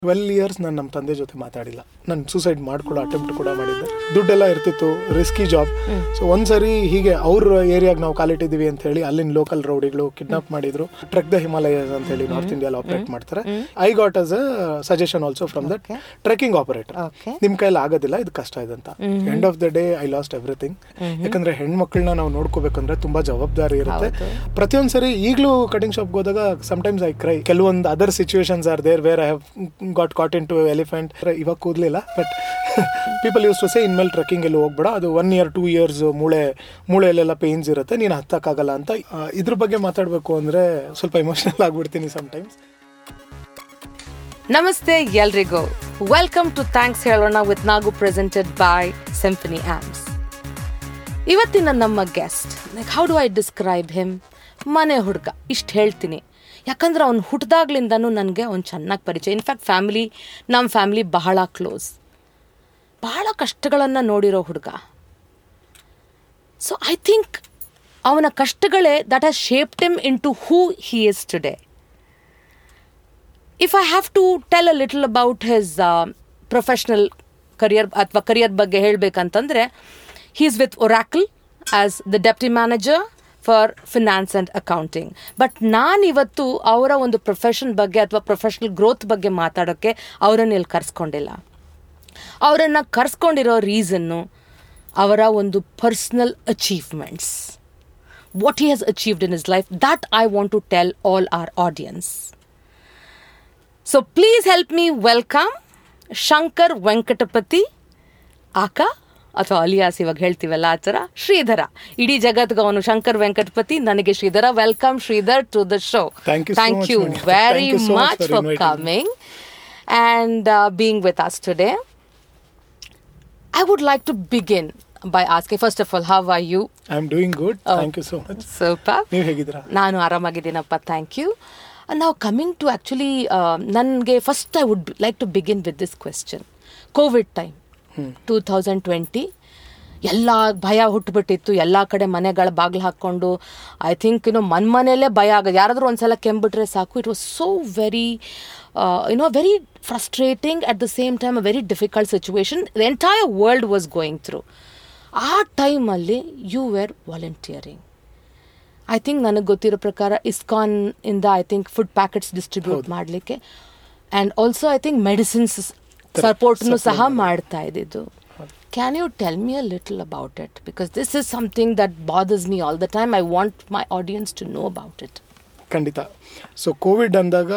Twelve years ನಾನು ನಮ್ಮ ತಂದೆ ಜೊತೆ ಮಾತಾಡಿಲ್ಲ ನಾನು ಸೂಸೈಡ್ ಮಾಡ್ಕೊಳ್ಳೋ ಅಟೆಂಪ್ಟ್ ಕೂಡ ಮಾಡಿದ್ದೆ ದುಡ್ಡೆಲ್ಲ ಇರ್ತಿತ್ತು ರಿಸ್ಕಿ ಜಾಬ್ ಸೊ ಒಂದ್ಸರಿ ಹೀಗೆ ಅವ್ರ ಏರಿಯಾಗ ನಾವು ಕಾಲಿಟ್ಟಿದ್ದೀವಿ ಅಂತ ಹೇಳಿ ಅಲ್ಲಿನ ಲೋಕಲ್ ರೌಡಿಗಳು ಕಿಡ್ನಾಪ್ ಮಾಡಿದ್ರು ಟ್ರೆಕ್ ದ ಹಿಮಾಲಯಸ್ ಅಂತ ಹೇಳಿ ನಾರ್ತ್ ಇಂಡಿಯಾ ಆಪರೇಟ್ ಮಾಡ್ತಾರೆ I got us a suggestion also from that trekking operator Okay. ನಿಮ್ ಕೈಲಿ ಆಗೋದಿಲ್ಲ ಇದು ಕಷ್ಟ ಇದೆ ಅಂತ end of the day I lost everything ಯಾಕಂದ್ರೆ ಹೆಣ್ಮಕ್ಳನ್ನ ನಾವು ನೋಡ್ಕೋಬೇಕಂದ್ರೆ ತುಂಬಾ ಜವಾಬ್ದಾರಿ ಇರುತ್ತೆ ಪ್ರತಿಯೊಂದ್ ಸರಿ ಈಗಲೂ ಕಟಿಂಗ್ ಶಾಪ್ ಹೋದಾಗ ಸಮಟೈಮ್ಸ್ ಐ ಕ್ರೈ ಕೆಲವೊಂದು other situations are there where I have got caught into elephant ಇವಾಗ ಕೂದಲಿಲ್ಲ but people use to say ಇನ್ಮೇಲೆ ಟ್ರೆಕ್ಕಿಂಗ್ ಎಲ್ಲ ಹೋಗ್ಬೇಡ ಅದು ಒನ್ ಇಯರ್ ಟೂ ಇಯರ್ಸ್ ಮೂಳೆ ಮೂಳೆಯಲ್ಲೆಲ್ಲ ಪೇನ್ಸ್ ಇರುತ್ತೆ ನೀನು ಹತ್ತಕ್ಕಾಗಲ್ಲ ಅಂತ ಆ, ಇದ್ರ ಬಗ್ಗೆ ಮಾತಾಡಬೇಕು ಅಂದ್ರೆ ಸ್ವಲ್ಪ ಇಮೋಷನಲ್ ಆಗ್ಬಿಡ್ತೀನಿ ಸಮಟೈಮ್ಸ್ ನಮಸ್ತೆ ಎಲ್ರಿಗೂ ವೆಲ್ಕಮ್ ಟು ಥ್ಯಾಂಕ್ಸ್ ಹೇಳೋಣ with Nagu presented by symphony arms ಇವತ್ತಿನ ನಮ್ಮ guest like how do I describe him ಮನೆ ಹುಡುಗ ಇಷ್ಟು ಹೇಳ್ತೀನಿ ಯಾಕಂದ್ರೆ ಅವ್ನು ಹುಟ್ಟಿದಾಗ್ಲಿಂದನೂ ನನಗೆ ಅವ್ನು ಚೆನ್ನಾಗಿ ಪರಿಚಯ ಇನ್ಫ್ಯಾಕ್ಟ್ ಫ್ಯಾಮಿಲಿ ನಮ್ಮ ಫ್ಯಾಮಿಲಿ ಬಹಳ ಕ್ಲೋಸ್ ಬಹಳ ಕಷ್ಟಗಳನ್ನು ನೋಡಿರೋ ಹುಡುಗ ಸೊ ಐ ಥಿಂಕ್ ಅವನ ಕಷ್ಟಗಳೇ that has shaped him into who he is today if I have to tell a little about his professional career ಅಥವಾ ಕರಿಯರ್ ಬಗ್ಗೆ ಹೇಳಬೇಕಂತಂದ್ರೆ he is with Oracle as the deputy manager for finance and accounting but ನಾನಿವತ್ತು ಅವರ ಒಂದು profession ಬಗ್ಗೆ ಅಥವಾ professional growth ಬಗ್ಗೆ ಮಾತಾಡೋಕ್ಕೆ ಅವರನ್ನು ಇಲ್ಲಿ ಕರೆಸ್ಕೊಂಡಿಲ್ಲ ಅವರನ್ನು ಕರೆಸ್ಕೊಂಡಿರೋ ರೀಸನ್ನು ಅವರ ಒಂದು personal achievements what he has achieved in his life that I want to tell all our audience so please help me welcome Shankar Venkatapathi aka ಅಥವಾ ಅಲಿಯಾಸ್ ಇವಾಗ ಹೇಳ್ತೀವಲ್ಲ ಆ ಥರ ಶ್ರೀಧರ ಇಡೀ ಜಗತ್ಗೆ ಅವನು ಶಂಕರ್ ವೆಂಕಟಪತಿ ನನಗೆ Shridhara welcome Shridhar to the show Thank you so thank much, you Monica. Very Thank you so much much for for inviting me. Coming and uh, being with us today. I would like to begin by asking, first of all, how are you? I am doing good Oh. Thank you so much Super. ನೀವು ಹೇಗಿದ್ದೀರಾ ನಾನು ಆರಾಮಾಗಿದ್ದೀನಪ್ಪ thank you ನಾವು coming to actually ನನಗೆ first I would like to begin with this question Covid time two thousand twenty ಎಲ್ಲ ಭಯ ಹುಟ್ಟುಬಿಟ್ಟಿತ್ತು ಎಲ್ಲ ಕಡೆ ಮನೆಗಳ ಬಾಗಿಲು ಹಾಕ್ಕೊಂಡು ಐ ಥಿಂಕ್ ಯುನೋ ಮನ್ ಮನೆಯಲ್ಲೇ ಭಯ ಆಗೋದು ಯಾರಾದರೂ ಒಂದ್ಸಲ ಕೆಂಬಿಟ್ರೆ ಸಾಕು it was so very you know very frustrating at the same time a very difficult situation the entire world was going through ಆ ಟೈಮಲ್ಲಿ you were volunteering I think ನನಗೆ ಗೊತ್ತಿರೋ ಪ್ರಕಾರ ಇಸ್ಕಾನ್ ಇಂದ I think food packets distribute ಮಾಡಲಿಕ್ಕೆ and also I think medicines ಸಪೋರ್ಟ್ನು ಸಹ ಮಾಡ್ತಾ ಇದ್ದಿದ್ದು can you tell me a little about it because this is something that bothers me all the time I want my audience to know about it ಖಂಡಿತ so Covid ಅಂದಾಗ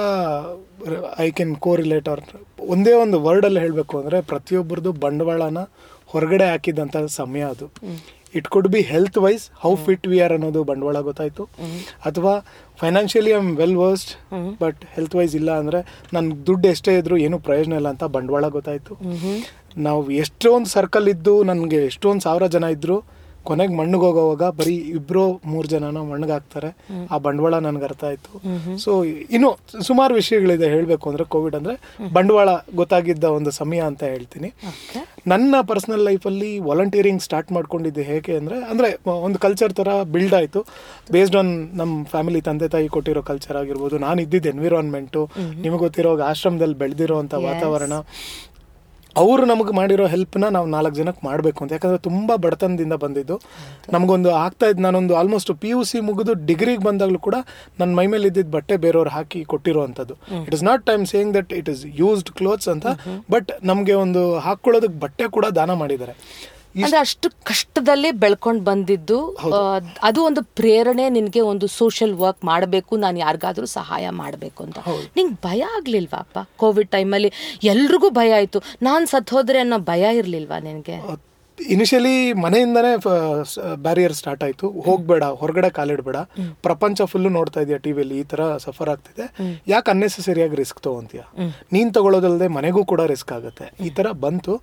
I can co relate ಅವ್ರ ಒಂದೇ ಒಂದು ವರ್ಡಲ್ಲಿ ಹೇಳಬೇಕು ಅಂದರೆ ಪ್ರತಿಯೊಬ್ಬರದು ಬಂಡವಾಳನ ಹೊರಗಡೆ ಹಾಕಿದಂಥ ಸಮಯ ಅದು it could be health wise how fit we are ಅನ್ನೋದು ಬಂಡವಾಳ ಗೊತ್ತಾಯ್ತು ಅಥವಾ financially I am well versed but health wise ಇಲ್ಲ ಅಂದರೆ ನನ್ನ ದುಡ್ಡು ಎಷ್ಟೇ ಇದ್ರು ಏನು ಪ್ರಯೋಜನ ಇಲ್ಲ ಅಂತ ಬಂಡವಾಳ ಗೊತ್ತಾಯ್ತು ನಾವು ಎಷ್ಟೊಂದು ಸರ್ಕಲ್ ಇದ್ದು ನನಗೆ ಎಷ್ಟೊಂದು ಸಾವಿರ ಜನ ಇದ್ರು ಕೊನೆಗೆ ಮಣ್ಣಿಗೆ ಹೋಗೋವಾಗ ಬರೀ ಇಬ್ರು ಮೂರು ಜನನ ಮಣ್ಣಿಗೆ ಹಾಕ್ತಾರೆ ಆ ಬಂಡವಾಳ ನನ್ಗೆ ಅರ್ಥ ಆಯ್ತು ಸೊ ಇನ್ನು ಸುಮಾರು ವಿಷಯಗಳಿದೆ ಹೇಳಬೇಕು ಅಂದ್ರೆ ಕೋವಿಡ್ ಅಂದ್ರೆ ಬಂಡವಾಳ ಗೊತ್ತಾಗಿದ್ದ ಒಂದು ಸಮಯ ಅಂತ ಹೇಳ್ತೀನಿ ಓಕೆ ನನ್ನ ಪರ್ಸನಲ್ ಲೈಫಲ್ಲಿ ವಾಲಂಟಿಯರಿಂಗ್ ಸ್ಟಾರ್ಟ್ ಮಾಡ್ಕೊಂಡಿದ್ದೆ ಹೇಗೆ ಅಂದರೆ ಅಂದರೆ ಒಂದು ಕಲ್ಚರ್ ಥರ ಬಿಲ್ಡ್ ಆಯಿತು ಬೇಸ್ಡ್ ಆನ್ ನಮ್ಮ ಫ್ಯಾಮಿಲಿ ತಂದೆ ತಾಯಿ ಕೊಟ್ಟಿರೋ ಕಲ್ಚರ್ ಆಗಿರ್ಬೋದು ನಾನು ಇದ್ದಿದ್ದು ಎನ್ವಿರಾನ್ಮೆಂಟು ನಿಮಗೆ ಗೊತ್ತಿರೋ ಆಶ್ರಮದಲ್ಲಿ ಬೆಳೆದಿರೋ ಅಂಥ Yes. ವಾತಾವರಣ ಅವರು ನಮಗೆ ಮಾಡಿರೋ ಹೆಲ್ಪ್ನ ನಾವು ನಾಲ್ಕು ಜನಕ್ಕೆ ಮಾಡಬೇಕು ಅಂತ ಯಾಕಂದರೆ ತುಂಬ ಬಡತನದಿಂದ ಬಂದಿದ್ದು ನಮಗೊಂದು ಆಗ್ತಾ ಇದ್ದು ನಾನೊಂದು ಆಲ್ಮೋಸ್ಟ್ ಪಿ ಯು ಸಿ ಮುಗಿದು ಡಿಗ್ರಿಗೆ ಬಂದಾಗಲೂ ಕೂಡ ನನ್ನ ಮೈ ಮೇಲೆ ಇದ್ದಿದ್ದು ಬಟ್ಟೆ ಬೇರೆಯವ್ರು ಹಾಕಿ ಕೊಟ್ಟಿರುವಂಥದ್ದು it is not time saying that it is used clothes ಅಂತ ಬಟ್ ನಮಗೆ ಒಂದು ಹಾಕ್ಕೊಳ್ಳೋದಕ್ಕೆ ಬಟ್ಟೆ ಕೂಡ ದಾನ ಮಾಡಿದ್ದಾರೆ ಅಂದ್ರೆ ಅಷ್ಟು ಕಷ್ಟದಲ್ಲಿ ಬೆಳ್ಕೊಂಡು ಬಂದಿದ್ದು ಆ, ಅದು ಒಂದು ಪ್ರೇರಣೆ ನಿನಗೆ ಒಂದು ಸೋಷಿಯಲ್ ವರ್ಕ್ ಮಾಡಬೇಕು ನಾನು ಯಾರಿಗಾದ್ರೂ ಸಹಾಯ ಮಾಡಬೇಕು ಅಂತ ನಿಂಗೆ ಭಯ ಆಗ್ಲಿಲ್ವಾಪ್ಪ ಕೋವಿಡ್ ಟೈಮಲ್ಲಿ ಎಲ್ರಿಗೂ ಭಯ ಆಯ್ತು ನಾನು ಸತ್ ಹೋದ್ರೆ ಅನ್ನೋ ಭಯ ಇರ್ಲಿಲ್ವಾ ನಿನಗೆ ಇನಿಷಿಯಲಿ ಮನೆಯಿಂದನೇ ಬ್ಯಾರಿಯರ್ ಸ್ಟಾರ್ಟ್ ಆಯ್ತು ಹೋಗ್ಬೇಡ ಹೊರಗಡೆ ಕಾಲಿಡ್ಬೇಡ ಪ್ರಪಂಚ ಫುಲ್ಲು ನೋಡ್ತಾ ಇದೆಯಾ ಟಿವಿಯಲ್ಲಿ ಈ ತರ ಸಫರ್ ಆಗ್ತಿದೆ ಯಾಕೆ ಅನ್ನೆಸೆಸರಿಯಾಗಿ ರಿಸ್ಕ್ ತಗೊಂತೀಯ ನೀನ್ ತಗೊಳ್ಳೋದಲ್ಲದೆ ಮನೆಗೂ ಕೂಡ ರಿಸ್ಕ್ ಆಗುತ್ತೆ ಈ ತರ ಬಂತು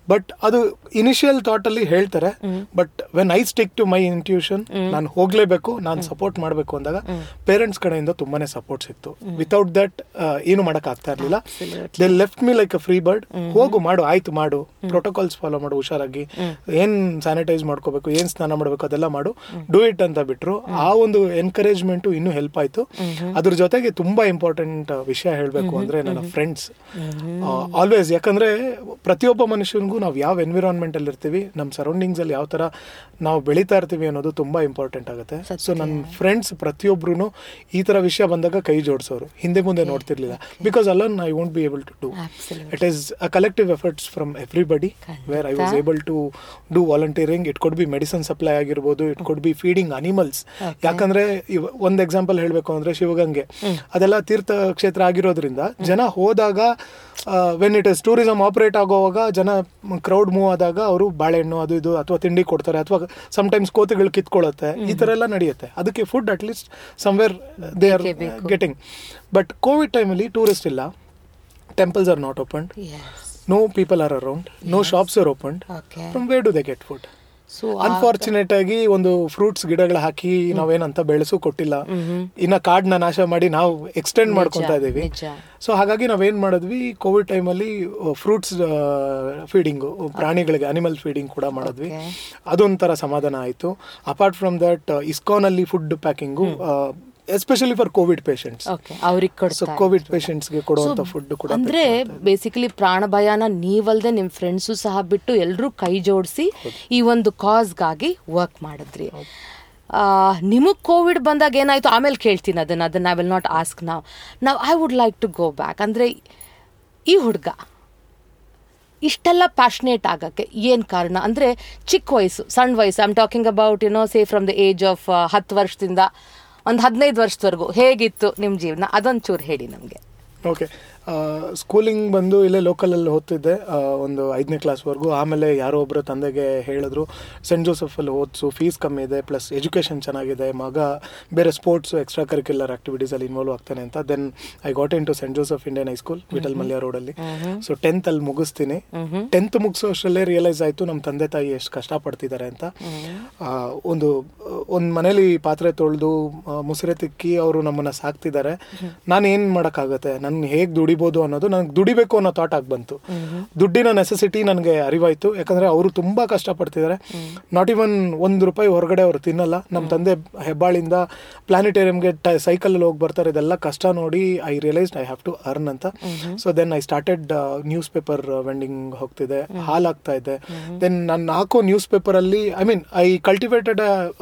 ಬಟ್ ಅದು ಇನಿಷಿಯಲ್ ಥಾಟ್ ಅಲ್ಲಿ ಹೇಳ್ತಾರೆ but when I stick to my intuition ನಾನು ಹೋಗ್ಲೇಬೇಕು ನಾನು ಸಪೋರ್ಟ್ ಮಾಡಬೇಕು ಅಂದಾಗ ಪೇರೆಂಟ್ಸ್ ಕಡೆಯಿಂದ ತುಂಬಾನೇ ಸಪೋರ್ಟ್ ಸಿಕ್ತು ವಿತೌಟ್ ದಟ್ ಏನು ಮಾಡಕ್ ಆಗ್ತಾ ಇರ್ಲಿಲ್ಲ they left me like a free bird ಹೋಗು ಮಾಡು ಆಯ್ತು ಮಾಡು ಪ್ರೋಟೋಕಾಲ್ಸ್ ಫಾಲೋ ಮಾಡು ಹುಷಾರಾಗಿ ಏನ್ ಸ್ಯಾನಿಟೈಸ್ ಮಾಡ್ಕೋಬೇಕು ಏನ್ ಸ್ನಾನ ಮಾಡ್ಬೇಕು ಅದೆಲ್ಲ ಮಾಡು ಡೂ ಇಟ್ ಅಂತ ಬಿಟ್ರು ಆ ಒಂದು ಎನ್ಕರೇಜ್ಮೆಂಟ್ ಇನ್ನೂ ಹೆಲ್ಪ್ ಆಯ್ತು ಅದ್ರ ಜೊತೆಗೆ ತುಂಬಾ ಇಂಪಾರ್ಟೆಂಟ್ ವಿಷಯ ಹೇಳ್ಬೇಕು ಅಂದ್ರೆ ನನ್ನ ಫ್ರೆಂಡ್ಸ್ ಆಲ್ವೇಸ್ ಯಾಕಂದ್ರೆ ಪ್ರತಿಯೊಬ್ಬ ಮನುಷ್ಯನಿಗೂ ನಾವು ಯಾವ ಎನ್ವಿರಾನ್ಮೆಂಟ್ ಅಲ್ಲಿ ಇರ್ತೀವಿ ನಮ್ಮ ಸರೌಂಡಿಂಗ್ಸ್ ಅಲ್ಲಿ ಯಾವ ತರ ನಾವು ಬೆಳೀತಾ ಇರ್ತೀವಿ ಅನ್ನೋದು ತುಂಬಾ ಇಂಪಾರ್ಟೆಂಟ್ ಆಗುತ್ತೆ ಸೊ ನನ್ನ ಫ್ರೆಂಡ್ಸ್ ಪ್ರತಿಯೊಬ್ರು ಈ ತರ ವಿಷಯ ಬಂದಾಗ ಕೈ ಜೋಡಿಸೋರು ಹಿಂದೆ ಮುಂದೆ ನೋಡ್ತಿರ್ಲಿಲ್ಲ because alone I won't be able to do Absolutely. It is a collective efforts from everybody where I was able to do volunteering it could be medicine supply ಆಗಿರ್ಬೋದು it could be feeding animals ಯಾಕಂದ್ರೆ ಇವ- ಒಂದ್ example ಹೇಳ್ಬೇಕು ಅಂದ್ರೆ ಶಿವಗಂಗೆ ಅದೆಲ್ಲ ತೀರ್ಥ ಕ್ಷೇತ್ರ ಆಗಿರೋದ್ರಿಂದ ಜನ ಹೋದಾಗ when it is tourism operate ಆಗೋವಾಗ ಜನ ಕ್ರೌಡ್ ಮೂವ್ ಆದಾಗ ಅವರು ಬಾಳೆಹಣ್ಣು ಅದು ಇದು ಅಥವಾ ತಿಂಡಿ ಕೊಡ್ತಾರೆ ಅಥವಾ ಸಮ್ಟೈಮ್ಸ್ ಕೋತಿಗಳು ಕಿತ್ಕೊಳ್ಳುತ್ತೆ ಈ ತರ ಎಲ್ಲ ನಡೆಯುತ್ತೆ ಅದಕ್ಕೆ food at least somewhere they are ಬೇಕೇ ಬೇಕು. ಗೆಟಿಂಗ್ ಬಟ್ ಕೋವಿಡ್ ಟೈಮಲ್ಲಿ ಟೂರಿಸ್ಟ್ ಇಲ್ಲ temples are not opened Yes. no people are around no shops are opened Okay. from where do they get food So, unfortunate ಆಗಿ ಒಂದು fruits ಗಿಡಗಳು ಹಾಕಿ ನಾವೇನಂತ ಬೆಳೆಸು ಕೊಟ್ಟಿಲ್ಲ ಇನ್ನ ಕಾಡ್ನ ನಾಶ ಮಾಡಿ ನಾವು ಎಕ್ಸ್ಟೆಂಡ್ ಮಾಡ್ಕೊಂತ ಇದೀವಿ ನಿಜ. ಸೊ ಹಾಗಾಗಿ ನಾವೇನ್ ಮಾಡಿದ್ವಿ ಕೋವಿಡ್ ಟೈಮಲ್ಲಿ ಫ್ರೂಟ್ಸ್ ಫೀಡಿಂಗ್ ಪ್ರಾಣಿಗಳಿಗೆ ಅನಿಮಲ್ ಫೀಡಿಂಗ್ ಕೂಡ ಮಾಡಿದ್ವಿ Okay. ಅದೊಂಥರ ಸಮಾಧಾನ ಆಯ್ತು ಅಪಾರ್ಟ್ ಫ್ರಮ್ ದಟ್ ಇಸ್ಕಾನ್ ಅಲ್ಲಿ food packing especially for Covid patients Okay, ಅವ್ರಿಗೆ ಸೊ ಕೊಡ್ತಾ ಕೋವಿಡ್ ಪೇಷಂಟ್ಸ್ಗೆ ಕೊಡುವಂತ ಫುಡ್ ಕೂಡ ಅಂದ್ರೆ ಬೇಸಿಕಲಿ ಪ್ರಾಣ ಭಯನ ನೀವಲ್ದೆ ನಿಮ್ ಫ್ರೆಂಡ್ಸು ಸಹ ಬಿಟ್ಟು ಎಲ್ಲರೂ ಕೈ ಜೋಡಿಸಿ ಈ ಒಂದು ಕಾಸ್ಗಾಗಿ ವರ್ಕ್ ಮಾಡಿದ್ರಿ ನಿಮಗೆ ಕೋವಿಡ್ ಬಂದಾಗ ಏನಾಯ್ತು ಆಮೇಲೆ ಕೇಳ್ತೀನಿ ಅದನ್ನ ಅದನ್ನ ಐ ವಿಲ್ ನಾಟ್ ಆಸ್ಕ್ ನಾವ್ ನಾವ್ I would like to go back ಅಂದ್ರೆ ಈ ಹುಡುಗ ಇಷ್ಟೆಲ್ಲ ಪ್ಯಾಷನೇಟ್ ಆಗಕ್ಕೆ ಏನು ಕಾರಣ ಅಂದರೆ ಚಿಕ್ಕ ವಯಸ್ಸು ಸಣ್ಣ ವಯಸ್ಸು I'm talking about no say from the age of ಹತ್ತು ವರ್ಷದಿಂದ ಒಂದು ಹದಿನೈದು ವರ್ಷದವರೆಗೂ ಹೇಗಿತ್ತು ನಿಮ್ಮ ಜೀವನ ಅದೊಂಚೂರು ಹೇಳಿ ನಮಗೆ ಓಕೆ ಸ್ಕೂಲಿಂಗ್ ಬಂದು ಇಲ್ಲೇ ಲೋಕಲಲ್ಲಿ ಓದ್ತಿದ್ದೆ ಆ, ಒಂದು ಐದನೇ ಕ್ಲಾಸ್ವರೆಗೂ ಆಮೇಲೆ ಯಾರೋ ಒಬ್ಬರ ತಂದೆಗೆ ಹೇಳಿದ್ರು ಸೆಂಟ್ ಜೋಸಫಲ್ಲಿ ಓದಿಸು ಫೀಸ್ ಕಮ್ಮಿ ಇದೆ ಪ್ಲಸ್ ಎಜುಕೇಷನ್ ಚೆನ್ನಾಗಿದೆ ಮಗ ಬೇರೆ ಸ್ಪೋರ್ಟ್ಸ್ ಎಕ್ಸ್ಟ್ರಾ ಕರಿಕ್ಯುಲರ್ ಆಕ್ಟಿವಿಟೀಸಲ್ಲಿ ಇನ್ವಾಲ್ವ್ ಆಗ್ತಾನೆ ಅಂತ then I got into Saint Joseph Indian high school Vittal Mallya ರೋಡಲ್ಲಿ ಸೊ ಟೆಂತ್ ಅಲ್ಲಿ ಮುಗಿಸ್ತೀನಿ ಟೆಂತ್ ಮುಗಿಸೋಷ್ಟರಲ್ಲೇ ರಿಯಲೈಸ್ ಆಯಿತು ನಮ್ಮ ತಂದೆ ತಾಯಿ ಎಷ್ಟು ಕಷ್ಟಪಡ್ತಿದ್ದಾರೆ ಅಂತ ಆ, ಒಂದು ಒಂದು ಮನೇಲಿ ಪಾತ್ರೆ ತೊಳೆದು ಮುಸುರೆ ತಿಕ್ಕಿ ಅವರು ನಮ್ಮನ್ನ ಸಾಕ್ತಿದ್ದಾರೆ ನಾನು ಏನು ಮಾಡೋಕ್ಕಾಗತ್ತೆ ನಾನು ಹೇಗೆ ದುಡಿಬೋದು ಅನ್ನೋದು ನನಗೆ ದುಡಿಬೇಕು ಅನ್ನೋ ಥಾಟ್ ಆಗಿ ಬಂತು ದುಡ್ಡಿನ ನೆಸೆಸಿಟಿ ನನಗೆ ಅರಿವಾಯ್ತು ಯಾಕಂದ್ರೆ ಅವರು ತುಂಬಾ ಕಷ್ಟಪಡ್ತಿದ್ದಾರೆ ನಾಟ್ ಇವನ್ ಒಂದು ರೂಪಾಯಿ ಹೊರಗಡೆ ಅವರು ತಿನ್ನಲ್ಲ ನಮ್ಮ ತಂದೆ ಹೆಬ್ಬಾಳಿಂದ ಪ್ಲಾನಿಟೇರಿಯಂಗೆ ಸೈಕಲ್ ಹೋಗಿ ಬರ್ತಾರೆ ಇದೆಲ್ಲ ಕಷ್ಟ ನೋಡಿ I realise I have to earn ಅಂತ so then I started newspaper vending ಹೋಗ್ತಿದೆ ಹಾಲ್ ಆಗ್ತಾ ಇದೆ ದೆನ್ ನಾನು ಹಾಕೋ ನ್ಯೂಸ್ ಪೇಪರ್ ಅಲ್ಲಿ I mean I cultivated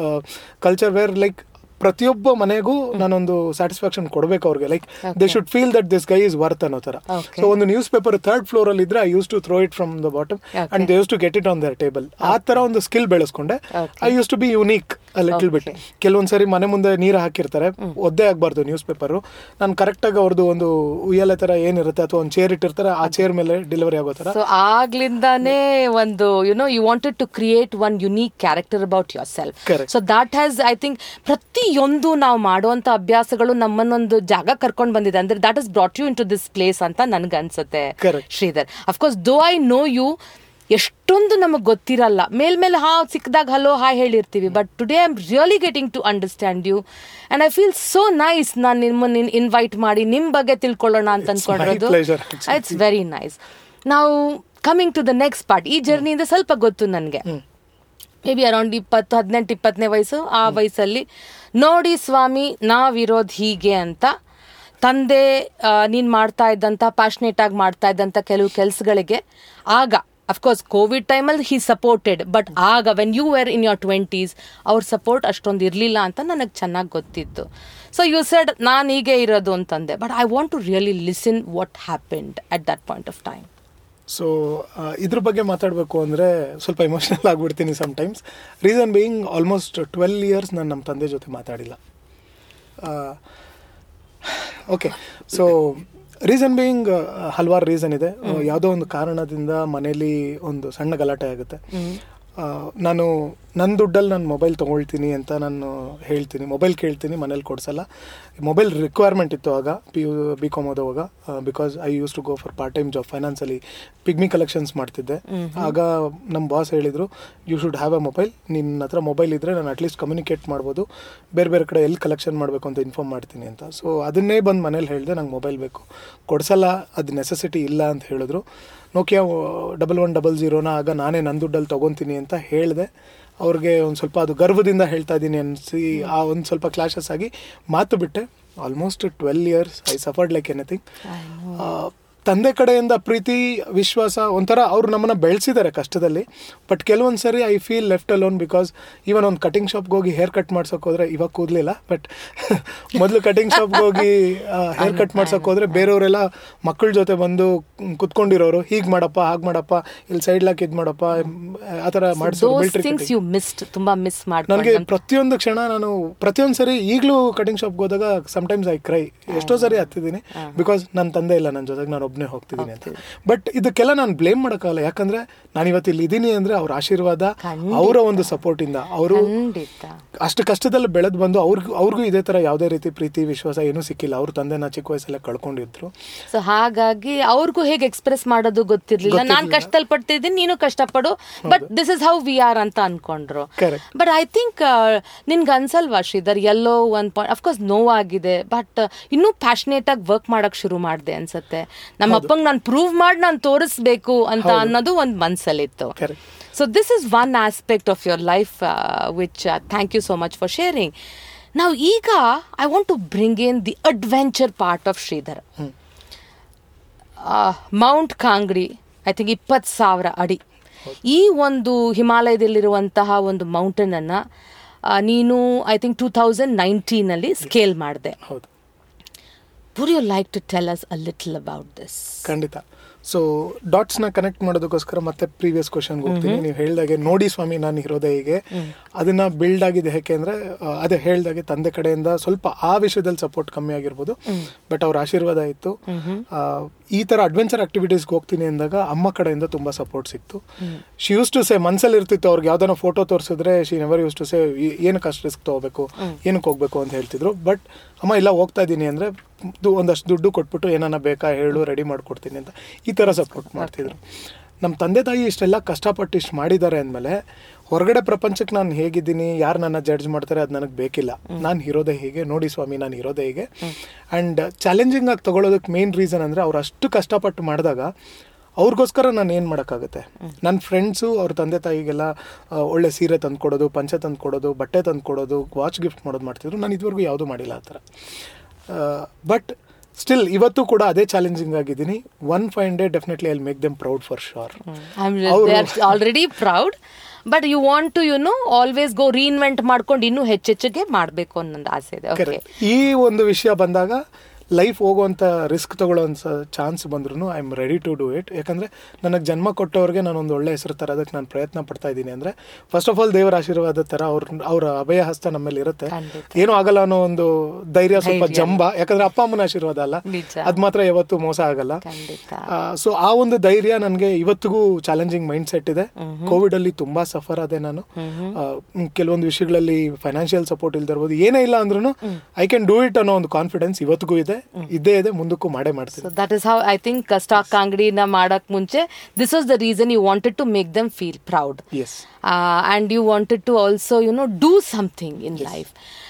culture where like ಪ್ರತಿಯೊಬ್ಬ ಮನೆಗೂ ನಾನೊಂದು ಸ್ಯಾಟಿಸ್ಫ್ಯಾಕ್ಷನ್ ಕೊಡ್ಬೇಕು ಅವ್ರಿಗೆ like they should feel that this guy is worth ಅನ್ನೋ ತರ Okay. ಸೊ ಒಂದು ನ್ಯೂಸ್ ಪೇಪರ್ ಥರ್ಡ್ ಫ್ಲೋರ್ ಅಲ್ಲಿ ಇದ್ರೆ I use to throw it from the bottom and they use to get it on their table ಆ ತರ ಒಂದು skill ಬೆಳೆಸ್ಕೊಂಡೆ Okay. I use to be unique little bit Okay. ಕೆಲವೊಂದ್ಸರಿ ಮನೆ ಮುಂದೆ ನೀರು ಹಾಕಿರ್ತಾರೆ ಒದ್ದೆ ಆಗ್ಬಾರ್ದು ನ್ಯೂಸ್ ಪೇಪರ್ ನಾನು ಕರೆಕ್ಟ್ ಆಗಿ ಅವ್ರದ್ದು ಒಂದು ಉಯ್ಯಾಲೆ ತರ ಏನಿರುತ್ತೆ ಅಥವಾ ಒಂದು ಚೇರ್ ಇಟ್ಟಿರ್ತಾರೆ ಆ ಚೇರ್ ಮೇಲೆ ಡೆಲಿವರಿ ಆಗೋ ತರ ಸೊ ಆಗ್ಲಿಂದಾನೇ ಒಂದು you know you wanted to create one unique character about yourself Correct. So that has I think ಪ್ರತಿಯೊಂದು ನಾವು ಮಾಡುವಂತ ಅಭ್ಯಾಸಗಳು ನಮ್ಮನ್ನೊಂದು ಜಾಗ ಕರ್ಕೊಂಡು ಬಂದಿದೆ ಅಂದ್ರೆ that is brought you into this place ಅಂತ ನನ್ಗೆ ಅನ್ಸುತ್ತೆ Correct. Sridhar of course though I know you ಎಷ್ಟೊಂದು ನಮಗೆ ಗೊತ್ತಿರಲ್ಲ ಮೇಲ್ಮೇಲೆ ಹಾ ಸಿಕ್ಕದಾಗ ಹಲೋ ಹಾಯ್ ಹೇಳಿರ್ತೀವಿ but today I am really getting to understand you and I feel so nice ನಾನು ನಿಮ್ಮನ್ನ ಇನ್ವೈಟ್ ಮಾಡಿ ನಿಮ್ಮ ಬಗ್ಗೆ ತಿಳ್ಕೊಳ್ಳೋಣ ಅಂತ It's my ಅನ್ಕೊಂಡಿರೋದು pleasure, actually. It's very nice ನಾವು coming to the next part ಈ ಜರ್ನಿಯಿಂದ ಸ್ವಲ್ಪ ಗೊತ್ತು ನನಗೆ ಮೇ ಬಿ ಅರೌಂಡ್ ಇಪ್ಪತ್ತು ಹದಿನೆಂಟು ಇಪ್ಪತ್ತನೇ ವಯಸ್ಸು ಆ ವಯಸ್ಸಲ್ಲಿ ನೋಡಿ ಸ್ವಾಮಿ ನಾವಿರೋದು ಹೀಗೆ ಅಂತ ತಂದೆ ನೀನು ಮಾಡ್ತಾ ಇದ್ದಂಥ ಪ್ಯಾಷನೇಟ್ ಆಗಿ ಮಾಡ್ತಾ ಇದ್ದಂಥ ಕೆಲವು ಕೆಲಸಗಳಿಗೆ ಆಗ ಅಫ್ಕೋರ್ಸ್ ಕೋವಿಡ್ ಟೈಮಲ್ಲಿ ಹಿ ಸಪೋರ್ಟೆಡ್ ಬಟ್ ಆಗ when you were in your twenties ಅವ್ರ ಸಪೋರ್ಟ್ ಅಷ್ಟೊಂದು ಇರಲಿಲ್ಲ ಅಂತ ನನಗೆ ಚೆನ್ನಾಗಿ ಗೊತ್ತಿತ್ತು ಸೊ ಯು ಸೆಡ್ ನಾನು ಹೀಗೆ ಇರೋದು ಅಂತಂದೆ but I want to really listen what happened at that point of time so ಇದ್ರ ಬಗ್ಗೆ ಮಾತಾಡಬೇಕು ಅಂದರೆ ಸ್ವಲ್ಪ ಇಮೋಷನಲ್ ಆಗ್ಬಿಡ್ತೀನಿ times reason being almost twelve years ನಾನು ನಮ್ಮ ತಂದೆ ಜೊತೆ ಮಾತಾಡಿಲ್ಲ ಓಕೆ ಸೊ ರೀಸನ್ ಬೀಯಿಂಗ್ ಹಲವಾರು ರೀಸನ್ ಇದೆ ಯಾವುದೋ ಒಂದು ಕಾರಣದಿಂದ ಮನೇಲಿ ಒಂದು ಸಣ್ಣ ಗಲಾಟೆ ಆಗುತ್ತೆ ಆ, ನಾನು ನನ್ನ ದುಡ್ಡಲ್ಲಿ ನಾನು ಮೊಬೈಲ್ ತೊಗೊಳ್ತೀನಿ ಅಂತ ನಾನು ಹೇಳ್ತೀನಿ ಮೊಬೈಲ್ ಕೇಳ್ತೀನಿ ಮನೇಲಿ ಕೊಡ್ಸಲ್ಲ ಮೊಬೈಲ್ ರಿಕ್ವೈರ್ಮೆಂಟ್ ಇತ್ತು ಆಗ ಪಿ ಯು ಬಿ ಕಾಮ್ ಓದೋವಾಗ because I use to go for part time job ಫೈನಾನ್ಸಲ್ಲಿ ಪಿಗ್ಮಿ ಕಲೆಕ್ಷನ್ಸ್ ಮಾಡ್ತಿದ್ದೆ ಆಗ ನಮ್ಮ ಬಾಸ್ ಹೇಳಿದರು you should have a mobile ನಿನ್ನ ಹತ್ರ ಮೊಬೈಲ್ ಇದ್ದರೆ ನಾನು ಅಟ್ಲೀಸ್ಟ್ ಕಮ್ಯುನಿಕೇಟ್ ಮಾಡ್ಬೋದು ಬೇರೆ ಬೇರೆ ಕಡೆ ಎಲ್ಲಿ ಕಲೆಕ್ಷನ್ ಮಾಡಬೇಕು ಅಂತ ಇನ್ಫಾರ್ಮ್ ಮಾಡ್ತೀನಿ ಅಂತ ಸೊ ಅದನ್ನೇ ಬಂದು ಮನೇಲಿ ಹೇಳಿದೆ ನಂಗೆ ಮೊಬೈಲ್ ಬೇಕು ಕೊಡ್ಸಲ್ಲ ಅದು ನೆಸೆಸಿಟಿ ಇಲ್ಲ ಅಂತ ಹೇಳಿದ್ರು ನೋಕಿಯಾ ಡಬಲ್ ಒನ್ ಡಬಲ್ ಜೀರೋನ ಆಗ ನಾನೇ ನನ್ನ ದುಡ್ಡಲ್ಲಿ ತೊಗೊತೀನಿ ಅಂತ ಹೇಳಿದೆ ಅವ್ರಿಗೆ ಒಂದು ಸ್ವಲ್ಪ ಅದು ಗರ್ವದಿಂದ ಹೇಳ್ತಾ ಇದ್ದೀನಿ ಅನಿಸಿ ಆ ಒಂದು ಸ್ವಲ್ಪ ಕ್ಲಾಶಸ್ ಆಗಿ ಮಾತು ಬಿಟ್ಟೆ almost twelve years I suffered like anything ತಂದೆ ಕಡೆಯಿಂದ ಪ್ರೀತಿ ವಿಶ್ವಾಸ ಒಂಥರ ಅವ್ರು ನಮ್ಮನ್ನು ಬೆಳೆಸಿದ್ದಾರೆ ಕಷ್ಟದಲ್ಲಿ ಬಟ್ ಕೆಲವೊಂದು ಸರಿ I feel left alone because even ಒಂದು ಕಟಿಂಗ್ ಶಾಪ್ಗೆ ಹೋಗಿ ಹೇರ್ ಕಟ್ ಮಾಡ್ಸೋಕೆ ಹೋದ್ರೆ ಇವಾಗ ಕೂದಲಿಲ್ಲ ಬಟ್ ಮೊದಲು ಕಟಿಂಗ್ ಶಾಪ್ಗೆ ಹೋಗಿ ಹೇರ್ ಕಟ್ ಮಾಡ್ಸೋಕೆ ಹೋದ್ರೆ ಬೇರೆಯವರೆಲ್ಲ ಮಕ್ಕಳ ಜೊತೆ ಬಂದು ಕುತ್ಕೊಂಡಿರೋರು ಹೀಗೆ ಮಾಡಪ್ಪ ಹಾಗೆ ಮಾಡಪ್ಪ ಇಲ್ಲಿ ಸೈಡ್ ಲಾಕ್ ಇದು ಮಾಡಪ್ಪ ಆ ಥರ ಮಾಡಿಸೋರು those military things you missed ತುಂಬಾ ಮಿಸ್ ನನಗೆ ಮಾಡ್ಕೊಂಡು ಪ್ರತಿಯೊಂದು ಕ್ಷಣ ನಾನು ಪ್ರತಿಯೊಂದು ಸರಿ ಈಗಲೂ ಕಟಿಂಗ್ ಶಾಪ್ಗೆ ಹೋದಾಗ ಸಮ್ಟೈಮ್ಸ್ ಐ ಕ್ರೈ ಎಷ್ಟೋ ಸರಿ ಹತ್ತಿದ್ದೀನಿ ಬಿಕಾಸ್ ನನ್ನ ತಂದೆ ಇಲ್ಲ ನನ್ನ ಜೊತೆಗೆ ನಾನು ಒಬ್ಬನೇ ಹೋಗ್ತಿದ್ದೀನಿ ಅಂತ ಬಟ್ ಇದಕ್ಕೆಲ್ಲ ನಾನು ಬ್ಲೇಮ್ ಮಾಡೋಕ್ಕಾಗಲ್ಲ ಯಾಕಂದ್ರೆ ನಾನು ಇವತ್ತು ಇಲ್ಲಿ ಇದ್ದೀನಿ ಅಂದ್ರೆ ಅವ್ರ ಆಶೀರ್ವಾದ ಖಂಡಿತ. ಅವರ ಒಂದು ಸಪೋರ್ಟ್ ಇಂದ ಅವರು ಖಂಡಿತ ಅಷ್ಟು ಕಷ್ಟದಲ್ಲಿ ಬೆಳೆದು ಬಂದು ಅವ್ರಿಗೂ ಅವ್ರಿಗೂ ಇದೇ ತರ ಯಾವುದೇ ರೀತಿ ಪ್ರೀತಿ ವಿಶ್ವಾಸ ಏನೂ ಸಿಕ್ಕಿಲ್ಲ ಅವ್ರ ತಂದೆನ ಚಿಕ್ಕ ವಯಸ್ಸಲ್ಲೇ ಕಳ್ಕೊಂಡಿದ್ರು ಸೊ ಹಾಗಾಗಿ ಅವ್ರಿಗೂ ಹೇಗೆ ಎಕ್ಸ್ಪ್ರೆಸ್ ಮಾಡೋದು ಗೊತ್ತಿರ್ಲಿಲ್ಲ ನಾನು ಗೊತ್ತಿರ್ಲಿಲ್ಲ. ಕಷ್ಟದಲ್ಲಿ ಪಡ್ತಿದ್ದೀನಿ ನೀನು ಕಷ್ಟಪಡು but this is how we are ಅಂತ ಅನ್ಕೊಂಡ್ರು Correct. ಬಟ್ ಐ ಥಿಂಕ್ ನಿನ್ಗೆ ಅನ್ಸಲ್ವಾ ಶ್ರೀಧರ್ ಎಲ್ಲೋ ಒಂದ್ ಪಾಯಿಂಟ್ ಅಫ್ಕೋರ್ಸ್ ನೋವಾಗಿದೆ ಬಟ್ ಇನ್ನೂ ಪ್ಯಾಷನೇಟ್ ಆಗಿ ವರ್ಕ್ ಮಾಡಕ್ ಶುರು ಮಾಡಿದೆ ಅನ್ಸತ್ತೆ ನಮ್ಮ ಅಪ್ಪಂಗೆ ನಾನು ಪ್ರೂವ್ ಮಾಡಿ ನಾನು ತೋರಿಸ್ಬೇಕು ಅಂತ ಅನ್ನೋದು ಒಂದು ಮನ್ಸಲ್ಲಿತ್ತು Correct. So this is one aspect of your life which thank you so much for sharing ನಾವು ಈಗ I want to bring in the adventure part of Sridhar mount Kangri I think ಇಪ್ಪತ್ತು ಸಾವಿರ ಅಡಿ ಈ ಒಂದು ಹಿಮಾಲಯದಲ್ಲಿರುವಂತಹ ಒಂದು ಮೌಂಟೇನ್ ಅನ್ನ ಆ, ನೀನು ಐ ಥಿಂಕ್ ಟೂ ತೌಸಂಡ್ ನೈನ್ಟೀನಲ್ಲಿ ಸ್ಕೇಲ್ ಮಾಡಿದೆ ಹೌದು would you like to tell us a little about this ಖಂಡಿತ ಸೊ ಡಾಟ್ಸ್ನ ಕನೆಕ್ಟ್ ಮಾಡೋದಕ್ಕೋಸ್ಕರ ಮತ್ತೆ ಪ್ರೀವಿಯಸ್ ಕ್ವಶನ್ಗೆ ಹೋಗ್ತೀನಿ ನೀವು ಹೇಳ್ದಾಗೆ ನೋಡಿ ಸ್ವಾಮಿ ನಾನು ಹೀಗೆ ಅದನ್ನ ಬಿಲ್ಡ್ ಆಗಿದೆ ಯಾಕೆ ಅಂದ್ರೆ ಆ, ಅದೇ ಹೇಳ್ದಾಗೆ ತಂದೆ ಕಡೆಯಿಂದ ಸ್ವಲ್ಪ ಆ ವಿಷಯದಲ್ಲಿ ಸಪೋರ್ಟ್ ಕಮ್ಮಿ ಆಗಿರ್ಬೋದು ಬಟ್ ಅವ್ರ ಆಶೀರ್ವಾದ ಇತ್ತು ಆ, ಈ ತರ ಅಡ್ವೆಂಚರ್ ಆಕ್ಟಿವಿಟೀಸ್ಗೆ ಹೋಗ್ತೀನಿ ಅಂದಾಗ ಅಮ್ಮ ಕಡೆಯಿಂದ ತುಂಬಾ ಸಪೋರ್ಟ್ ಸಿಕ್ತು ಶಿ ಯೂಸ್ ಟು ಸೇ ಮನ್ಸಲ್ಲಿ ಇರ್ತಿತ್ತು ಅವ್ರಿಗೆ ಯಾವ್ದಾನ ಫೋಟೋ ತೋರಿಸಿದ್ರೆ she never use to say ಏನಕ್ಕೆ ಅಷ್ಟು ರಿಸ್ಕ್ ತಗೋಬೇಕು ಏನಕ್ಕೆ ಹೋಗ್ಬೇಕು ಅಂತ ಹೇಳ್ತಿದ್ರು ಬಟ್ ಅಮ್ಮ ಇಲ್ಲ ಹೋಗ್ತಾ ಇದ್ದೀನಿ ಅಂದ್ರೆ ದು- ಒಂದಷ್ಟು ದುಡ್ಡು ಕೊಟ್ಬಿಟ್ಟು ಏನಾನ ಬೇಕಾ ಹೇಳು ರೆಡಿ ಮಾಡ್ಕೊಡ್ತೀನಿ ಅಂತ ಈ ಥರ ಸಪೋರ್ಟ್ ಮಾಡ್ತಿದ್ರು ನಮ್ಮ ತಂದೆ ತಾಯಿ ಇಷ್ಟೆಲ್ಲ ಕಷ್ಟಪಟ್ಟು ಇಷ್ಟು ಮಾಡಿದ್ದಾರೆ ಅಂದಮೇಲೆ ಹೊರಗಡೆ ಪ್ರಪಂಚಕ್ಕೆ ನಾನು ಹೇಗಿದ್ದೀನಿ ಯಾರು ನನ್ನ ಜಡ್ಜ್ ಮಾಡ್ತಾರೆ ಅದು ನನಗೆ ಬೇಕಿಲ್ಲ ನಾನು ಇರೋದೇ ಹೀಗೆ ನೋಡಿ ಸ್ವಾಮಿ ನಾನು ಇರೋದೇ ಹೀಗೆ ಆ್ಯಂಡ್ ಚಾಲೆಂಜಿಂಗ್ ಆಗಿ ತಗೊಳ್ಳೋದಕ್ಕೆ ಮೇನ್ ರೀಸನ್ ಅಂದರೆ ಅವ್ರು ಅಷ್ಟು ಕಷ್ಟಪಟ್ಟು ಮಾಡಿದಾಗ ಅವ್ರಿಗೋಸ್ಕರ ನಾನು ಏನು ಮಾಡೋಕ್ಕಾಗುತ್ತೆ ನನ್ನ ಫ್ರೆಂಡ್ಸು ಅವ್ರ ತಂದೆ ತಾಯಿಗೆಲ್ಲ ಆ, ಒಳ್ಳೆ ಸೀರೆ ತಂದ್ಕೊಡೋದು ಪಂಚೆ ತಂದ್ಕೊಡೋದು ಬಟ್ಟೆ ತಂದ್ಕೊಡೋದು ವಾಚ್ ಗಿಫ್ಟ್ ಮಾಡೋದು ಮಾಡ್ತಿದ್ರು ನಾನು ಇದುವರೆಗೂ ಯಾವುದೂ ಮಾಡಿಲ್ಲ ಆ ಥರ ಬಟ್ ಸ್ಟಿಲ್ ಇವತ್ತು ಕೂಡ ಅದೇ ಚಾಲೆಂಜಿಂಗ್ ಆಗಿದ್ದೀನಿ one fine day definitely I make them proud for sure I already proud but you want to you know always go reinvent ಮಾಡ್ಕೊಂಡು ಇನ್ನೂ ಹೆಚ್ಚೆಚ್ಚಿಗೆ ಮಾಡಬೇಕು ಅನ್ನೋದು ಆಸೆ ಇದೆ ಓಕೆ ಕರೆಕ್ಟ್ ಈ ಒಂದು ವಿಷಯ ಬಂದಾಗ ಲೈಫ್ ಹೋಗುವಂಥ ರಿಸ್ಕ್ ತಗೊಳ್ಳೋಂಥ ಚಾನ್ಸ್ ಬಂದ್ರೂ I am ready to do it ಯಾಕಂದರೆ ನನಗೆ ಜನ್ಮ ಕೊಟ್ಟವ್ರಿಗೆ ನಾನು ಒಂದು ಒಳ್ಳೆ ಹೆಸರು ತರೋದಕ್ಕೆ ನಾನು ಪ್ರಯತ್ನ ಪಡ್ತಾ ಇದ್ದೀನಿ ಅಂದರೆ ಫಸ್ಟ್ ಆಫ್ ಆಲ್ ದೇವರ ಆಶೀರ್ವಾದ ಥರ ಅವ್ರ ಅವರ ಅಭಯ ಹಸ್ತ ನಮ್ಮಲ್ಲಿ ಇರುತ್ತೆ ಖಂಡಿತ. ಏನೂ ಆಗಲ್ಲ ಅನ್ನೋ ಒಂದು ಧೈರ್ಯ ಸ್ವಲ್ಪ ಧೈರ್ಯ. ಜಂಬ ಯಾಕಂದ್ರೆ ಅಪ್ಪ ಅಮ್ಮನ ಆಶೀರ್ವಾದ ಅಲ್ಲ ನಿಜ. ಅದು ಮಾತ್ರ ಯಾವತ್ತೂ ಮೋಸ ಆಗಲ್ಲ ಖಂಡಿತ ಸೊ ಆ ಒಂದು ಧೈರ್ಯ ನನಗೆ ಇವತ್ತಿಗೂ ಚಾಲೆಂಜಿಂಗ್ ಮೈಂಡ್ ಸೆಟ್ ಇದೆ ಕೋವಿಡ್ ಅಲ್ಲಿ ತುಂಬಾ ಸಫರ್ ಆದೆ ನಾನು ಆ, ಮ್, ಕೆಲವೊಂದು ವಿಷಯಗಳಲ್ಲಿ ಫೈನಾನ್ಷಿಯಲ್ ಸಪೋರ್ಟ್ ಇಲ್ದಿರ್ಬೋದು ಏನೇ ಇಲ್ಲ ಅಂದ್ರೂ ಐ ಕ್ಯಾನ್ ಡೂ ಇಟ್ ಅನ್ನೋ ಒಂದು ಕಾನ್ಫಿಡೆನ್ಸ್ ಇವತ್ತಿಗೂ ಇದೆ ಇದ್ದೇ ಇದೆ ಮುಂದಕ್ಕೂ ಮಾಡೇ ಮಾಡ್ತೀನಿ so that is how I think Stok ಅಂಗಡಿನ ಮಾಡಕ್ ಮುಂಚೆ this was the reason you wanted to make them feel proud yes and you wanted to also you know do something in life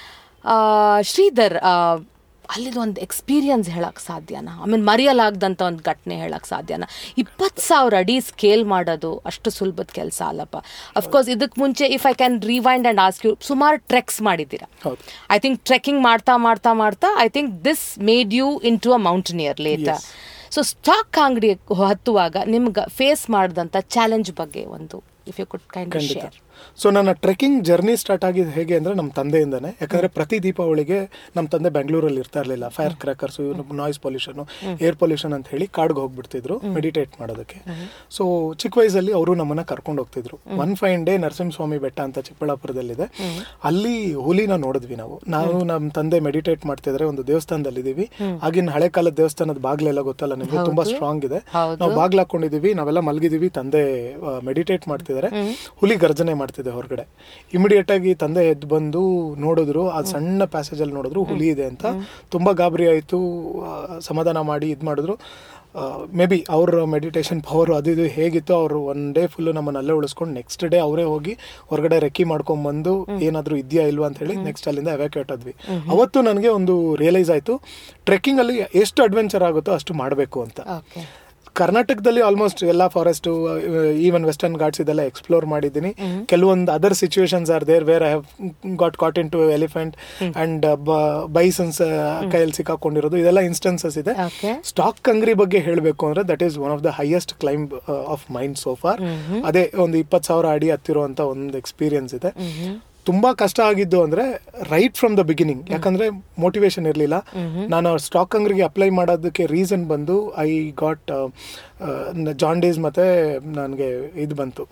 Sridhar ಅಲ್ಲಿದ ಒಂದು ಎಕ್ಸ್ಪೀರಿಯನ್ಸ್ ಹೇಳಕ್ ಸಾಧ್ಯನಾ ಆಮೇಲೆ ಮರೆಯಲಾಗ್ದಂಥ ಒಂದು ಘಟನೆ ಹೇಳಕ್ ಸಾಧ್ಯನಾ ಇಪ್ಪತ್ತು ಸಾವಿರ ಅಡಿ ಸ್ಕೇಲ್ ಮಾಡೋದು ಅಷ್ಟು ಸುಲಭದ ಕೆಲಸ ಅಲ್ಲಪ್ಪ ಅಫ್ಕೋರ್ಸ್ ಇದಕ್ಕೆ ಮುಂಚೆ if I can rewind and ask you ಸುಮಾರು ಟ್ರೆಕ್ಸ್ ಮಾಡಿದ್ದೀರಾ ಹೌದು ಐ ಥಿಂಕ್ ಟ್ರೆಕ್ಕಿಂಗ್ ಮಾಡ್ತಾ ಮಾಡ್ತಾ ಮಾಡ್ತಾ I think this made you into a mountaineer later Yes. So Stok ಅಂಗಡಿ ಹತ್ತುವಾಗ ನಿಮ್ಗೆ ಫೇಸ್ ಮಾಡಿದಂಥ ಚಾಲೆಂಜ್ ಬಗ್ಗೆ ಒಂದು ಇಫ್ ಯು ಕುಡ್ ಕೈಂಡ್ ಖಂಡಿತ ಶೇರ್ ಸೊ ನನ್ನ ಟ್ರೆಕ್ಕಿಂಗ್ ಜರ್ನಿ ಸ್ಟಾರ್ಟ್ ಆಗಿದ್ದು ಹೇಗೆ ಅಂದರೆ ನಮ್ಮ ತಂದೆಯಿಂದನೇ ಯಾಕಂದರೆ ಪ್ರತಿ ದೀಪಾವಳಿಗೆ ನಮ್ಮ ತಂದೆ ಬೆಂಗಳೂರಲ್ಲಿ ಇರ್ತಾ ಇರಲಿಲ್ಲ fire crackers noise pollution air pollution ಅಂತ ಹೇಳಿ ಕಾಡ್ಗೆ ಹೋಗ್ಬಿಡ್ತಿದ್ರು ಮೆಡಿಟೇಟ್ ಮಾಡೋದಕ್ಕೆ ಸೊ ಚಿಕ್ಕ ವಯಸ್ಸಲ್ಲಿ ಅವರು ನಮ್ಮನ್ನ ಕರ್ಕೊಂಡು ಹೋಗ್ತಿದ್ರು ಒನ್ ಫೈನ್ ಡೇ ನರಸಿಂಹಸ್ವಾಮಿ ಬೆಟ್ಟ ಅಂತ ಚಿಕ್ಕಬಳ್ಳಾಪುರದಲ್ಲಿದೆ ಅಲ್ಲಿ ಹುಲಿನ ನೋಡಿದ್ವಿ ನಾವು ನಾವು ನಮ್ಮ ತಂದೆ ಮೆಡಿಟೇಟ್ ಮಾಡ್ತಿದ್ರೆ ಒಂದು ದೇವಸ್ಥಾನದಲ್ಲಿದ್ದೀವಿ ಆಗಿನ ಹಳೆ ಕಾಲದ ದೇವಸ್ಥಾನದ ಬಾಗ್ಲೆಲ್ಲ ಗೊತ್ತಲ್ಲ ನಿಮಗೆ ತುಂಬಾ ಸ್ಟ್ರಾಂಗ್ ಇದೆ ಹೌದು. ನಾವು ಬಾಗ್ಲು ಹಾಕೊಂಡಿದೀವಿ ನಾವೆಲ್ಲ ಮಲಗಿದೀವಿ ತಂದೆ ಮೆಡಿಟೇಟ್ ಮಾಡ್ತಿದ್ದಾರೆ ಹುಲಿ ಗರ್ಜನೆ ಮಾಡ್ತಿದೆ ಹೊರಗಡೆ ಇಮಿಡಿಯೇಟ್ ಆಗಿ ತಂದೆ ಎದ್ದು ಬಂದು ನೋಡಿದ್ರು ಆ ಸಣ್ಣ ಪ್ಯಾಸೇಜ್ ಅಲ್ಲಿ ನೋಡಿದ್ರು ಹುಲಿ ಇದೆ ಅಂತ ತುಂಬಾ ಗಾಬರಿ ಆಯ್ತು ಆ, ಸಮಾಧಾನ ಮಾಡಿ ಇದು ಮಾಡಿದ್ರು ಮೇ ಬಿ ಅವ್ರ ಮೆಡಿಟೇಷನ್ ಪವರ್ ಅದು ಇದು ಹೇಗಿತ್ತು ಅವರು ಒನ್ ಡೇ ಫುಲ್ಲು ನಮ್ಮನ್ನ ಅಲ್ಲೇ ಉಳಿಸ್ಕೊಂಡು ನೆಕ್ಸ್ಟ್ ಡೇ ಅವರೇ ಹೋಗಿ ಹೊರಗಡೆ ರೆಕ್ಕಿ ಮಾಡ್ಕೊಂಡ್ಬಂದು ಏನಾದರೂ ಇದೆಯಾ ಇಲ್ವಾ ಅಂತ ಹೇಳಿ ನೆಕ್ಸ್ಟ್ ಅಲ್ಲಿಂದ ಎವ್ಯಾಕ್ಯೂಟ್ ಆದ್ವಿ ಅವತ್ತು ನನಗೆ ಒಂದು ರಿಯಲೈಸ್ ಆಯಿತು ಟ್ರೆಕ್ಕಿಂಗ್ ಅಲ್ಲಿ ಎಷ್ಟು ಅಡ್ವೆಂಚರ್ ಆಗುತ್ತೋ ಅಷ್ಟು ಮಾಡಬೇಕು ಅಂತ ಓಕೆ ಕರ್ನಾಟಕದಲ್ಲಿ ಆಲ್ಮೋಸ್ಟ್ ಎಲ್ಲ ಫಾರೆಸ್ಟ್ ಈವನ್ ವೆಸ್ಟರ್ನ್ ಘಾಟ್ಸ್ ಇದೆಲ್ಲ ಎಕ್ಸ್ಪ್ಲೋರ್ ಮಾಡಿದ್ದೀನಿ ಕೆಲವೊಂದು other situations are there where I have got caught into elephant and bisons ಕೈಯಲ್ಲಿ ಸಿಕ್ಕಾಕೊಂಡಿರೋದು ಇದೆಲ್ಲ ಇನ್ಸ್ಟೆನ್ಸಸ್ ಇದೆ ಓಕೆ ಸ್ಟಾಕ್ ಅಂಗ್ರಿ ಬಗ್ಗೆ ಹೇಳಬೇಕು ಅಂದ್ರೆ that is one of the highest climb of mind so far ಅದೇ ಒಂದು ಇಪ್ಪತ್ತು ಸಾವಿರ ಅಡಿ ಹತ್ತಿರುವಂತ ಒಂದು ಎಕ್ಸ್ಪೀರಿಯನ್ಸ್ ಇದೆ ತುಂಬಾ ಕಷ್ಟ ಆಗಿದ್ದು ಅಂದ್ರೆ ರೈಟ್ ಫ್ರಮ್ ದ ಬಿಗಿನಿಂಗ್ ಯಾಕಂದ್ರೆ ಮೋಟಿವೇಶನ್ ಇರಲಿಲ್ಲ ನಾನು ಸ್ಟಾಕ್ ಅಂಗ್ರಿಗೆ ಅಪ್ಲೈ ಮಾಡೋದಕ್ಕೆ ರೀಸನ್ ಬಂದು ಐ ಗಾಟ್ ಜಾಂಡೀಸ್ ಮತ್ತೆ ನನಗೆ ಇದು ಬಂತು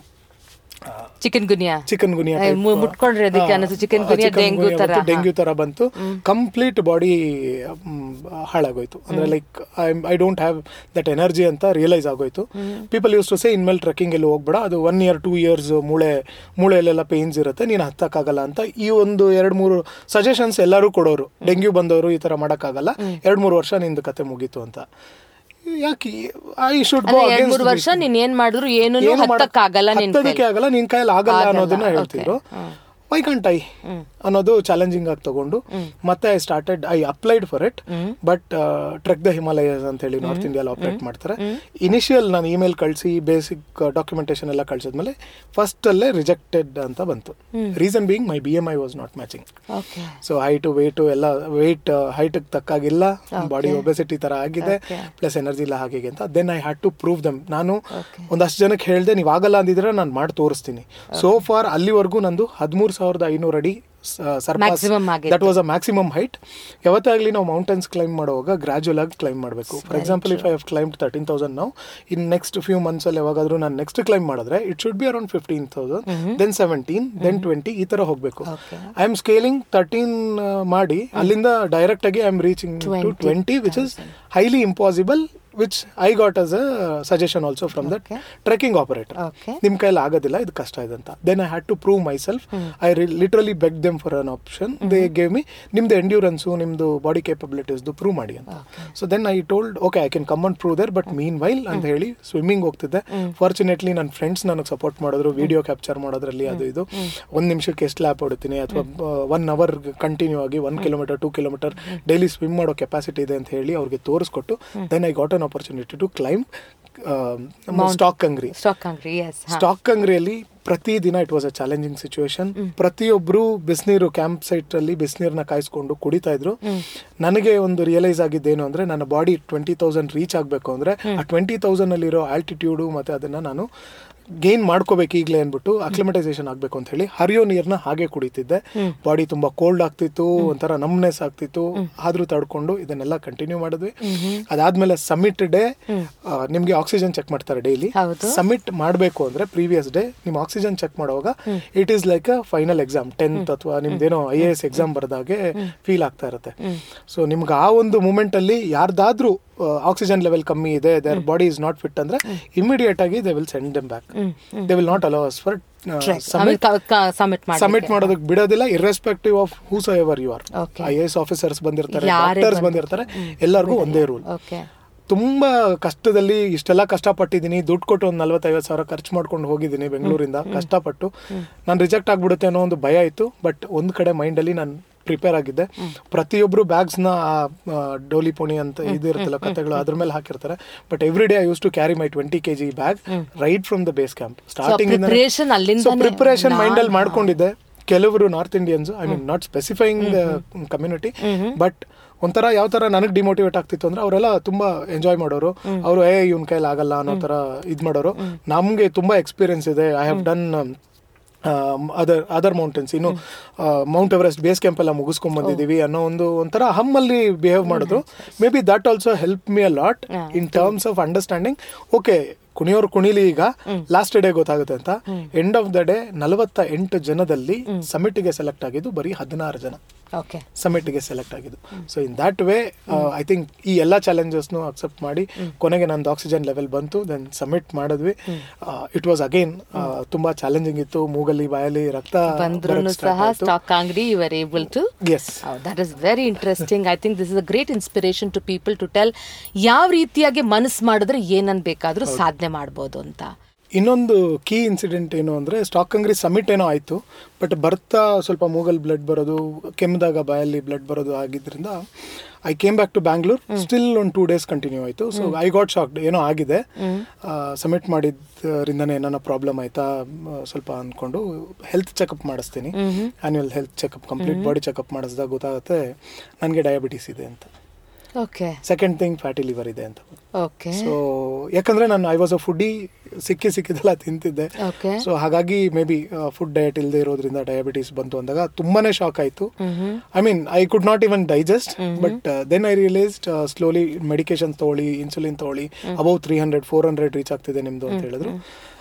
ಚಿಕನ್ ಗುನಿಯಾ ಚಿಕನ್ ಗುನಿಯಾ ಏ, ಮು- ಮುಟ್ಕೊಂಡ್ರೆ ಅದಕ್ಕೆ ಅನ್ನಿಸ್ತು chicken gunia, dengue ತರ. ಡೆಂಗ್ಯೂ ತರ ಬಂತು ಕಂಪ್ಲೀಟ್ ಬಾಡಿ ಹಾಳಾಗೋಯ್ತು ಅಂದ್ರೆ like I don't have that energy ಅಂತ ರಿಯಲೈಸ್ ಆಗೋಯ್ತು ಪೀಪಲ್ ಯೂಸ್ ಟು ಸೇ ಇನ್ಮೇಲೆ ಟ್ರೆಕ್ಕಿಂಗ್ ಎಲ್ಲ ಹೋಗ್ಬೇಡ ಅದು ಒನ್ ಇಯರ್ ಟೂ ಇಯರ್ಸ್ ಮೂಳೆ ಮೂಳೆಯಲ್ಲೆಲ್ಲ ಪೇನ್ಸ್ ಇರುತ್ತೆ ನೀನು ಹತ್ತಕ್ಕಾಗಲ್ಲ ಅಂತ ಈ ಒಂದು ಎರಡು ಮೂರು ಸಜೆಷನ್ಸ್ ಎಲ್ಲರೂ ಕೊಡೋರು ಡೆಂಗ್ಯೂ ಬಂದವರು ಈ ತರ ಮಾಡೋಕ್ಕಾಗಲ್ಲ ಎರಡು ಮೂರು ವರ್ಷ ನಿಂದು ಕತೆ ಮುಗೀತು ಅಂತ ಯಾಕೆ ಐ ಶುಡ್ ಅಲ್ಲ ಎರಡ್ ಮೂರು ವರ್ಷ ನೀನ್ ಏನ್ ಮಾಡಿದ್ರು ಏನು ಹತ್ತಕ್ಕಾಗಲ್ಲ ನಿನ್ ಹತ್ತೋದಕ್ಕೆ ಆಗಲ್ಲ ನಿನ್ ಕೈಯಲ್ಲಿ ಆಗಲ್ಲ ಆಗಲ್ಲ, ಅನ್ನೋದನ್ನ okay. ಹೇಳ್ತಿದ್ರು ವೈ ಕಂಟ್ ಐ ಅನ್ನೋದು ಚಾಲೆಂಜಿಂಗ್ ಆಗಿ ತಗೊಂಡು ಮತ್ತೆ I started I applied for it but trek the Himalayas ಅಂತ ಹೇಳಿ ನಾರ್ತ್ ಇಂಡಿಯಲ್ಲಿ ಆಪರೇಟ್ ಮಾಡ್ತಾರೆ ಇನಿಷಿಯಲ್ ನಾನು ಇಮೇಲ್ ಕಳಿಸಿ ಬೇಸಿಕ್ ಡಾಕ್ಯುಮೆಂಟೇಶನ್ ಎಲ್ಲ ಕಳ್ಸಿದ್ಮೇಲೆ ಫಸ್ಟ್ ಅಲ್ಲೇ ರಿಜೆಕ್ಟೆಡ್ ಅಂತ ಬಂತು reason being my B M I was not matching okay so height weight ಎಲ್ಲ ವೆಯ್ಟ್ ಹೈಟ್ ತಕ್ಕಾಗಿಲ್ಲ ಬಾಡಿ ಒಬೆಸಿಟಿ ತರ ಆಗಿದೆ Okay. ಪ್ಲಸ್ ಎನರ್ಜಿ ಇಲ್ಲ ಹಾಗೆ ಹೀಗೆ ಅಂತ then I had to prove them ನಾನು ಒಂದಷ್ಟು ಜನಕ್ಕೆ ಹೇಳ್ದೆ ನೀವು ಆಗಲ್ಲ ಅಂದಿದ್ರೆ ನಾನು ಮಾಡಿ ತೋರಿಸ್ತೀನಿ ಸೋ ಫಾರ್ ಅಲ್ಲಿವರೆಗೂ ನಂದು ಹದಿಮೂರು ಸಾವಿರದ ಐನೂರು ಅಡಿ Maximum ಆಗಿತ್ತು. That was a maximum height ಯಾವತ್ತೇ ಆಗಲಿ ನಾವು ಮೌಂಟೇನ್ಸ್ ಕ್ಲೈಮ್ ಮಾಡುವಾಗ ಗ್ರಾಜುವಲ್ ಆಗಿ ಕ್ಲೈಮ್ ಮಾಡಬೇಕು for example if I have climbed thirteen thousand ನಾವು ಇನ್ ನೆಕ್ಸ್ಟ್ ಫ್ಯೂ ಮಂತ್ಸ್ ಅಲ್ಲಿ ಯಾವಾಗಾದ್ರೂ ನಾನು ನೆಕ್ಸ್ಟ್ ಕ್ಲೈಮ್ ಮಾಡಿದ್ರೆ it should be around fifteen thousand then seventeen then twenty ಈ ತರ ಹೋಗಬೇಕು Okay. I am scaling thirteen ಮಾಡಿ ಅಲ್ಲಿಂದ ಡೈರೆಕ್ಟ್ ಆಗಿ I am reaching to twenty which is highly impossible which I got us a suggestion also from that Okay. Trekking operator Okay. ನಿಮ್ ಕೈಲಿ ಆಗೋದಿಲ್ಲ ಇದು ಕಷ್ಟ ಇದೆ ಅಂತ then I had to prove myself I literally beg them for an option they gave me ನಿಮ್ದು endurance ನಿಮ್ದು body ಕೇಪಬಿಲಿಟೀಸ್ದು ಪ್ರೂವ್ ಮಾಡಿ ಅಂತ so then I told okay I can come and prove there but meanwhile ಅಂತ ಹೇಳಿ swimming ಹೋಗ್ತಿದ್ದೆ fortunately ನನ್ನ friends ನನಗೆ ಸಪೋರ್ಟ್ ಮಾಡಿದ್ರು ವಿಡಿಯೋ ಕ್ಯಾಪ್ಚರ್ ಮಾಡೋದ್ರಲ್ಲಿ ಅದು ಇದು ಒಂದು ನಿಮಿಷಕ್ಕೆ ಎಷ್ಟು ಲ್ಯಾಪ್ ಹೊಡಿತೀನಿ ಅಥವಾ ಒನ್ ಅವರ್ ಕಂಟಿನ್ಯೂ ಆಗಿ one kilometre two kilometre daily swim ಮಾಡೋ ಕೆಪಾಸಿಟಿ ಇದೆ ಅಂತ ಹೇಳಿ ಅವ್ರಿಗೆ ತೋರಿಸ್ಕೊಟ್ಟು then I got an opportunity to climb Stok Kangri Stok Kangri ಎಸ್ ಸ್ಟಾಕ್ ಅಂಗಡಿಯಲ್ಲಿ ಪ್ರತಿದಿನ it was a challenging situation ಪ್ರತಿಯೊಬ್ರು ಬಿಸಿನೀರು ಕ್ಯಾಂಪ್ ಸೈಟ್ ಅಲ್ಲಿ ಬಿಸಿನೀರನ್ನ ಕಾಯಿಸ್ಕೊಂಡು ಕುಡಿತಾ ಇದ್ರು ನನಗೆ ಒಂದು ರಿಯಲೈಸ್ ಆಗಿದ್ದೇನು ಅಂದ್ರೆ ನನ್ನ ಬಾಡಿ ಟ್ವೆಂಟಿ ತೌಸಂಡ್ ರೀಚ್ ಆಗಬೇಕು ಅಂದ್ರೆ ಆ ಟ್ವೆಂಟಿ ತೌಸಂಡ್ ಅಲ್ಲಿರೋ ಆಲ್ಟಿಟ್ಯೂಡು ಮತ್ತೆ ಅದನ್ನ ನಾನು ಗೇನ್ ಮಾಡ್ಕೋಬೇಕು ಈಗಲೇ ಅಂದ್ಬಿಟ್ಟು ಅಕ್ಲಿಮಟೈಸೇಷನ್ ಆಗಬೇಕು ಅಂತ ಹೇಳಿ ಹರಿಯೋ ನೀರನ್ನ ಹಾಗೆ ಕುಡಿತಿದ್ದೆ ಬಾಡಿ ತುಂಬಾ ಕೋಲ್ಡ್ ಆಗ್ತಿತ್ತು ಒಂಥರ ನಮ್ನೆಸ್ ಆಗ್ತಿತ್ತು ಆದ್ರೂ ತಡ್ಕೊಂಡು ಇದನ್ನೆಲ್ಲ ಕಂಟಿನ್ಯೂ ಮಾಡಿದ್ವಿ ಅದಾದ್ಮೇಲೆ ಸಮಿಟ್ ಡೇ ನಿಮ್ಗೆ ಆಕ್ಸಿಜನ್ ಚೆಕ್ ಮಾಡ್ತಾರೆ ಡೈಲಿ ಹೌದು. ಸಬ್ಮಿಟ್ ಮಾಡಬೇಕು ಅಂದ್ರೆ ಪ್ರೀವಿಯಸ್ ಡೇ ನಿಮ್ಮ ಆಕ್ಸಿಜನ್ ಚೆಕ್ ಮಾಡುವಾಗ it is like a final exam tenth ಅಥವಾ ನಿಮ್ದೇನೋ ಐ ಎ ಎಸ್ ಎಕ್ಸಾಮ್ ಬರ್ದಾಗೆ ಫೀಲ್ ಆಗ್ತಾ ಇರುತ್ತೆ ಸೊ ನಿಮ್ಗೆ ಆ ಒಂದು ಮೂಮೆಂಟ್ ಅಲ್ಲಿ ಯಾರ್ದಾದ್ರೂ ಆಕ್ಸಿಜನ್ ಲೆವೆಲ್ ಕಮ್ಮಿ ಇದೆ their body is not fit ಅಂದ್ರೆ ಇಮಿಡಿಯೇಟ್ ಆಗಿ they will send them back they will not allow us for submit ಮಾಡಿ ಸಬ್ಮಿಟ್ ಮಾಡೋದಕ್ಕೆ ಬಿಡೋದಿಲ್ಲ irrespective of whosever you are Okay. I A S officers ಬಂದಿರ್ತಾರೆ ಯಾರೇ doctors ಬಂದಿರ್ತಾರೆ ಎಲ್ಲರಿಗೂ ಒಂದೇ ರೂಲ್ ಓಕೆ ತುಂಬಾ ಕಷ್ಟದಲ್ಲಿ ಇಷ್ಟೆಲ್ಲ ಕಷ್ಟಪಟ್ಟಿದ್ದೀನಿ ದುಡ್ಡು ಕೊಟ್ಟು ಒಂದು ನಲ್ವತ್ತೈವತ್ತು ಸಾವಿರ ಖರ್ಚು ಮಾಡ್ಕೊಂಡು ಹೋಗಿದ್ದೀನಿ ಬೆಂಗಳೂರಿಂದ ಕಷ್ಟಪಟ್ಟು ನಾನು ರಿಜೆಕ್ಟ್ ಆಗ್ಬಿಡುತ್ತೆ ಅನ್ನೋ ಒಂದು ಭಯ ಇತ್ತು ಬಟ್ ಒಂದು ಕಡೆ ಮೈಂಡಲ್ಲಿ ನಾನು ಪ್ರಿಪೇರ್ ಆಗಿದ್ದೆ ಪ್ರತಿಯೊಬ್ರು ಬ್ಯಾಗ್ಸ್ನ ಡೋಲಿ ಪೋಣಿ ಅಂತ ಇದಿರುತ್ತಲ್ಲ ಕತೆಗಳು ಅದ್ರ ಮೇಲೆ ಹಾಕಿರ್ತಾರೆ but every day I use to carry my twenty K G bag right from the base camp starting preparation ಅಲ್ಲಿಂದಾನೇ ಪ್ರಿಪರೇಷನ್ ಮೈಂಡಲ್ಲಿ ಮಾಡ್ಕೊಂಡಿದ್ದೆ ಕೆಲವರು north Indians I mean not specifying community but ಒಂಥರ ಯಾವ ತರ ನನಗೆ ಡಿಮೋಟಿವೇಟ್ ಆಗ್ತಿತ್ತು ಅಂದ್ರೆ ಅವರೆಲ್ಲ ತುಂಬಾ ಎಂಜಾಯ್ ಮಾಡೋರು ಅವರು ಏ ಇವನ್ ಕೈಲಿ ಆಗಲ್ಲ ಅನ್ನೋ ತರ ಇದ್ ಮಾಡೋರು ನಮ್ಗೆ ತುಂಬಾ ಎಕ್ಸ್ಪೀರಿಯನ್ಸ್ ಇದೆ I have done other other mountains ಇನ್ನು ಮೌಂಟ್ ಎವರೆಸ್ಟ್ ಬೇಸ್ ಕ್ಯಾಂಪ್ ಎಲ್ಲ ಮುಗಿಸ್ಕೊಂಡ್ ಬಂದಿದೀವಿ ಅನ್ನೋ ಒಂದು ಒಂಥರ ಹಮ್ಮಲ್ಲಿ ಬಿಹೇವ್ ಮಾಡಿದ್ರು maybe that also help me a lot in terms of understanding okay ಕುಣಿಯೋರು ಕುಣಿಲಿ ಈಗ ಲಾಸ್ಟ್ ಡೇ ಗೊತ್ತಾಗುತ್ತೆ ಅಂತ ಎಂಡ್ ಆಫ್ ದ ಡೇ ನಲವತ್ತ ಎಂಟು ಜನದಲ್ಲಿ ಸಮಿಟ್ಗೆ ಸೆಲೆಕ್ಟ್ ಆಗಿದ್ದು ಬರೀ ಹದಿನಾರು ಜನ ಓಕೆ ಸಮಿಟ್ಗೆ ಸೆಲೆಕ್ಟ್ ಆಗಿದ್ದು so in that way I think ಈ ಎಲ್ಲ ಚಾಲೆಂಜಸ್ನು ಅಕ್ಸೆಪ್ಟ್ ಮಾಡಿ ಕೊನೆಗೆ ನಂದು ಆಕ್ಸಿಜನ್ ಲೆವೆಲ್ ಬಂತು ದೆನ್ ಸಬ್ಮಿಟ್ ಮಾಡಿದ್ವಿ ಇಟ್ ವಾಸ್ ಅಗೈನ್ ತುಂಬಾ ಚಾಲೆಂಜಿಂಗ್ ಇತ್ತು ಮೂಗಲ್ಲಿ ಬಾಯಲ್ಲಿ ರಕ್ತ ಬಂದ್ರು ಸಹ Stok Kangri you are able to yes that is very interesting I think this is a great inspiration to people to tell ಯಾವ ರೀತಿಯಾಗಿ ಮನಸ್ಸು ಮಾಡಿದ್ರೆ ಏನನ್ ಬೇಕಾದ್ರೂ ಸಾಧನೆ ಮಾಡ್ಬೋದು ಅಂತ ಇನ್ನೊಂದು ಕೀ ಇನ್ಸಿಡೆಂಟ್ ಏನು ಅಂದರೆ ಸ್ಟಾಕ್ ಅಂಗ್ರಿ ಸಮಿಟ್ ಏನೋ ಆಯಿತು ಬಟ್ ಬರ್ತಾ ಸ್ವಲ್ಪ ಮೂಗಲ್ ಬ್ಲಡ್ ಬರೋದು ಕೆಮ್ಮದಾಗ ಬಾಯಲ್ಲಿ ಬ್ಲಡ್ ಬರೋದು ಆಗಿದ್ರಿಂದ I came back to Bangalore still ಒಂದು ಟೂ ಡೇಸ್ ಕಂಟಿನ್ಯೂ ಆಯಿತು ಸೊ ಐ ಗಾಟ್ ಶಾಕ್ಡ್ ಏನೋ ಆಗಿದೆ ಸಬ್ಮಿಟ್ ಮಾಡಿದ್ರಿಂದನೇ ಏನಾನ ಪ್ರಾಬ್ಲಮ್ ಆಯ್ತಾ ಮ್, ಸ್ವಲ್ಪ ಅಂದ್ಕೊಂಡು ಹೆಲ್ತ್ ಚೆಕಪ್ ಮಾಡಿಸ್ತೀನಿ annual health checkup complete body checkup ಮಾಡಿಸಿದಾಗ ಗೊತ್ತಾಗುತ್ತೆ ನನಗೆ ಡಯಾಬಿಟಿಸ್ ಇದೆ ಅಂತ okay second thing fatty liver ಇದೆ ಅಂತ ಓಕೆ ಸೊ ಯಾಕಂದ್ರೆ ನಾನು ಐ ವಾಸ್ ಅ ಫುಡ್ಡಿ ಸಿಕ್ಕಿ ಸಿಕ್ಕಿದೆಲ್ಲ ತಿಂತಿದ್ದೆ ಓಕೆ ಸೊ ಹಾಗಾಗಿ ಮೇ ಬಿ ಫುಡ್ ಡಯಟ್ ಇಲ್ಲದೆ ಇರೋದ್ರಿಂದ ಡಯಾಬಿಟೀಸ್ ಬಂತು ಅಂದಾಗ ತುಂಬಾನೇ ಶಾಕ್ ಆಯಿತು I mean I could not even digest but then I realised slowly medication ತೊಗೊಳ್ಳಿ ಇನ್ಸುಲಿನ್ ತೊಗೊಳ್ಳಿ above three hundred four hundred reach ಆಗ್ತಿದೆ ನಿಮ್ದು ಅಂತ ಹೇಳಿದ್ರು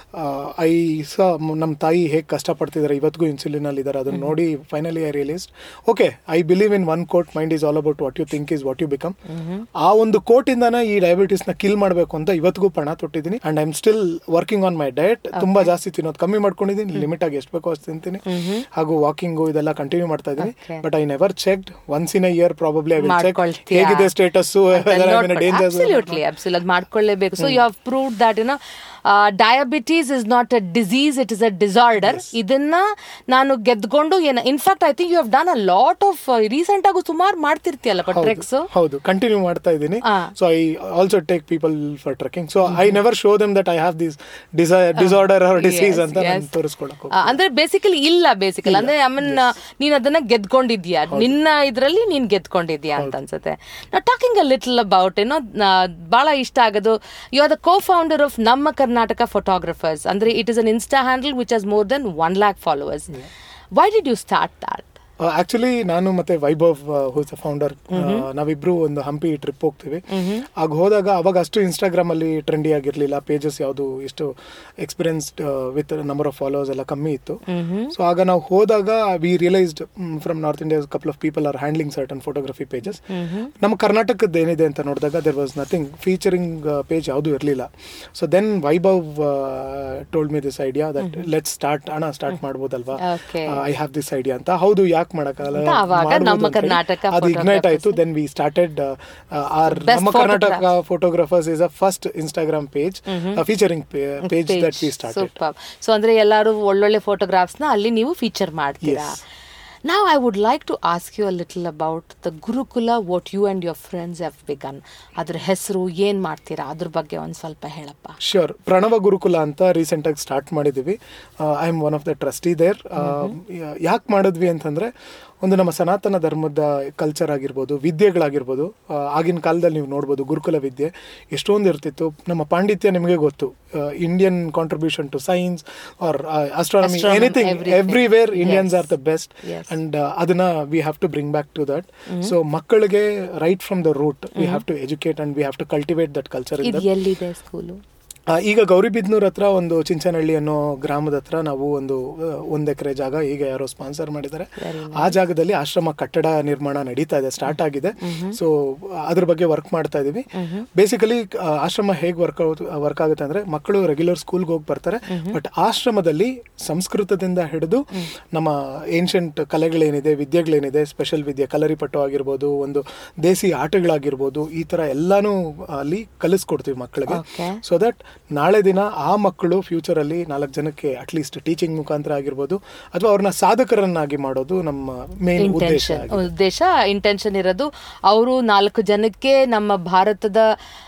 ಐ ಸ ನಮ್ಮ ತಾಯಿ ಹೇಗೆ ಕಷ್ಟಪಡ್ತಿದ್ದಾರೆ ಇವತ್ತಿಗೂ ಇನ್ಸುಲಿನ್ ಅಲ್ಲಿ ಇದ್ದಾರೆ ಅದನ್ನ ನೋಡಿ finally I realised okay I believe in one quote mind is all about what you think is what you become ಆ ಒಂದು ಕೋಟಿಂದಾನೇ ಈ ಡಯಾಬಿಟೀಸ್ ನ ಕಿಲ್ ಮಾಡಬೇಕು ಅಂತ ಇವತ್ತಿಗೂ ಪಣ ತೊಟ್ಟಿದ್ದೀನಿ and I am still working on my diet ತುಂಬಾ ಜಾಸ್ತಿ ತಿನ್ನೋದು ಕಮ್ಮಿ ಮಾಡ್ಕೊಂಡಿದ್ದೀನಿ ಲಿಮಿಟ್ ಆಗಿ ಎಷ್ಟು ಬೇಕೋ ಅಷ್ಟು ತಿಂತೀನಿ ಹಾಗೂ ವಾಕಿಂಗು ಇದೆಲ್ಲ ಕಂಟಿನ್ಯೂ ಮಾಡ್ತಾ ಇದ್ದೀನಿ Okay. But I never checked once in a year probably I will check ಮಾಡ್ಕೊಳ್ತೀಯಾ? ಹೇಗಿದೆ ಸ್ಟೇಟಸ್ ಡೇಂಜರ್ ಅಬ್ಸಲ್ಯೂಟ್ಲಿ ಅಬ್ಸಲ್ಯೂಟ್ ಅದು ಮಾಡ್ಕೊಳ್ಳೇಬೇಕು so you have proved that you know diabetes is not a disease it is a disorder ಇದನ್ನ ನಾನು ಗೆದ್ಕೊಂಡು ಏನ in fact I think you have done a lot of recent ಆಗು ಸುಮಾರು ಮಾಡ್ತಿರ್ತೀಯಲ್ಲ ಟ್ರೆಕ್ಸ್ ಹೌದು ಕಂಟಿನ್ಯೂ ಮಾಡ್ತಾ ಇದ್ದೀನಿ ಆ. So I also take people for trekking so I never show them that I have this disorder or disease ಅಂತ ನಾನು ತೋರಿಸ್ಕೊಳಕ್ ಹೋಗ್ತೀನಿ. ಅಂದ್ರೆ ಬೇಸಿಕಲಿ ಇಲ್ಲ ಬೇಸಿಕಲಿ ಅಂದ್ರೆ ಐ ಮೀನ್ ನೀನ್ ಅದನ್ನ ಗೆದ್ಕೊಂಡಿದ್ಯಾ ನಿನ್ನ ಇದ್ರಲ್ಲಿ ನೀನ್ ಗೆದ್ಕೊಂಡಿದ್ಯಾ ಅಂತ ಅನ್ಸುತ್ತೆ ನಾ ಟಾಕಿಂಗ್ ಅ ಲಿಟಲ್ ಅಬೌಟ್ ಏನೋ ಬಹಳ ಇಷ್ಟ ಆಗೋದು you are the cofounder of ನಮ್ಮ ಕರ್ನಾಟಕ ಫೋಟೋಗ್ರಫರ್ಸ್ ಅಂದ್ರೆ it is an insta handle which has more than one lakh followers why did you start that actually ನಾನು ಮತ್ತೆ ವೈಭವ್ ಹೂಸ್ ಫೌಂಡರ್ ನಾವಿಬ್ರು ಒಂದು ಹಂಪಿ ಟ್ರಿಪ್ ಹೋಗ್ತೀವಿ ಆಗ ಹೋದಾಗ ಅವಾಗ ಅಷ್ಟು ಇನ್ಸ್ಟಾಗ್ರಾಮ್ ಅಲ್ಲಿ ಟ್ರೆಂಡಿ ಆಗಿರ್ಲಿಲ್ಲ ಪೇಜಸ್ ಯಾವುದು ಇಷ್ಟು experienced with number of followers ಎಲ್ಲ ಕಮ್ಮಿ ಇತ್ತು ಸೊ ಆಗ ನಾವು ಹೋದಾಗ we realised from north India couple of people are handling certain photography pages ನಮ್ಮ ಕರ್ನಾಟಕದ ಏನಿದೆ ಅಂತ ನೋಡಿದಾಗ there was nothing featuring page ಯಾವುದು ಇರಲಿಲ್ಲ so then Vaibhav told me this idea that let start ಹಣ ಸ್ಟಾರ್ಟ್ ಮಾಡ್ಬೋದಲ್ವಾ Okay. I have this idea ಅಂತ ಹೌದು ಯಾಕೆ ಮಾಡಕ್ಕಾಗಲ್ಲ ಅಂತ ಆವಾಗ ಮಾಡ್ಬೋದು ನಮ್ಮ ಅಂತ ಹೇಳಿ. ಕರ್ನಾಟಕ ಅದು ಇಗ್ನೈಟ್ ಆಯ್ತು then we started our Best ನಮ್ಮ Karnataka photographers is a first Instagram page featuring page that we started super so ಅಂದ್ರೆ ಎಲ್ಲರೂ ಒಳ್ಳೊಳ್ಳೆ photographs ನ ಅಲ್ಲಿ ನೀವು ಫೀಚರ್ ಮಾಡ್ತೀರಾ Yes. ನಾವು I would like to ask you a little about the Gurukula what you and your friends have begun ಅದ್ರ ಹೆಸರು ಏನ್ ಮಾಡ್ತೀರಾ ಅದ್ರ ಬಗ್ಗೆ ಒಂದ್ ಸ್ವಲ್ಪ ಹೇಳಪ್ಪ ಶ್ಯೂರ್ ಪ್ರಣವ ಗುರುಕುಲ ಅಂತ ರೀಸೆಂಟ್ ಆಗಿ ಸ್ಟಾರ್ಟ್ ಮಾಡಿದ್ದೀವಿ I am one of the trustee there ಯಾಕೆ ಮಾಡಿದ್ವಿ ಅಂತಂದ್ರೆ ಒಂದು ನಮ್ಮ ಸನಾತನ ಧರ್ಮದ ಕಲ್ಚರ್ ಆಗಿರ್ಬೋದು ವಿದ್ಯೆಗಳಾಗಿರ್ಬೋದು ಆ, ಆಗಿನ ಕಾಲದಲ್ಲಿ ನೀವು ನೋಡ್ಬೋದು ಗುರುಕುಲ ವಿದ್ಯೆ ಎಷ್ಟೊಂದು ಇರ್ತಿತ್ತು ನಮ್ಮ ಪಾಂಡಿತ್ಯ ನಿಮಗೆ ಗೊತ್ತು Indian contribution to science or astronomy Astronomy, anything everything. Everywhere Indians Yes. Are the best Yes. And ಅದನ್ನ we have to bring back to that so ಮಕ್ಕಳಿಗೆ right from the root we have to educate and we have to cultivate that culture in ಇದು ಎಲ್ಲಿದೆ school ಆ, ಈಗ ಗೌರಿಬಿದ್ನೂರ್ ಹತ್ರ ಒಂದು ಚಿಂಚನಹಳ್ಳಿ ಅನ್ನೋ ಗ್ರಾಮದ ಹತ್ರ ನಾವು ಒಂದು ಆ, ಒಂದ್ ಎಕರೆ ಜಾಗ ಈಗ ಯಾರೋ ಸ್ಪಾನ್ಸರ್ ಮಾಡಿದ್ದಾರೆ ಆ ಜಾಗದಲ್ಲಿ ಆಶ್ರಮ ಕಟ್ಟಡ ನಿರ್ಮಾಣ ನಡೀತಾ ಇದೆ ಸ್ಟಾರ್ಟ್ ಆಗಿದೆ ಸೊ ಅದ್ರ ಬಗ್ಗೆ ವರ್ಕ್ ಮಾಡ್ತಾ ಇದೀವಿ ಬೇಸಿಕಲಿ ಆಶ್ರಮ ಹೇಗೆ ವರ್ಕ್ ವರ್ಕ್ ಆಗುತ್ತೆ ಅಂದ್ರೆ ಮಕ್ಕಳು ರೆಗ್ಯುಲರ್ ಸ್ಕೂಲ್ಗೆ ಹೋಗಿ ಬರ್ತಾರೆ ಬಟ್ ಆಶ್ರಮದಲ್ಲಿ ಸಂಸ್ಕೃತದಿಂದ ಹಿಡಿದು ನಮ್ಮ ಏನ್ಷಂಟ್ ಕಲೆಗಳೇನಿದೆ ವಿದ್ಯೆಗಳೇನಿದೆ ಸ್ಪೆಷಲ್ ವಿದ್ಯೆ ಕಲರಿಪಟ್ಟು ಆಗಿರ್ಬೋದು ಒಂದು ದೇಸಿ ಆಟಗಳಾಗಿರ್ಬೋದು ಈ ತರ ಎಲ್ಲಾನು ಅಲ್ಲಿ ಕಲಿಸ್ಕೊಡ್ತೀವಿ ಮಕ್ಕಳಿಗೆ Okay. ಸೊ ದಟ್ ನಾಳೆ ದಿನ ಆ ಮಕ್ಕಳು ಫ್ಯೂಚರ್ ಅಲ್ಲಿ ನಾಲ್ಕು ಜನಕ್ಕೆ ಅಟ್ಲೀಸ್ಟ್ ಟೀಚಿಂಗ್ ಮುಖಾಂತರ ಆಗಿರ್ಬೋದು ಅಥವಾ ಅವ್ರನ್ನ ಸಾಧಕರನ್ನಾಗಿ ಮಾಡೋದು ನಮ್ಮ ಮೇನ್ ಉದ್ದೇಶ ಇಂಟೆನ್ಷನ್ ಆಗಿದೆ. ಉದ್ದೇಶ ಇಂಟೆನ್ಷನ್ ಇರೋದು ಅವರು ನಾಲ್ಕು ಜನಕ್ಕೆ ನಮ್ಮ ಭಾರತದ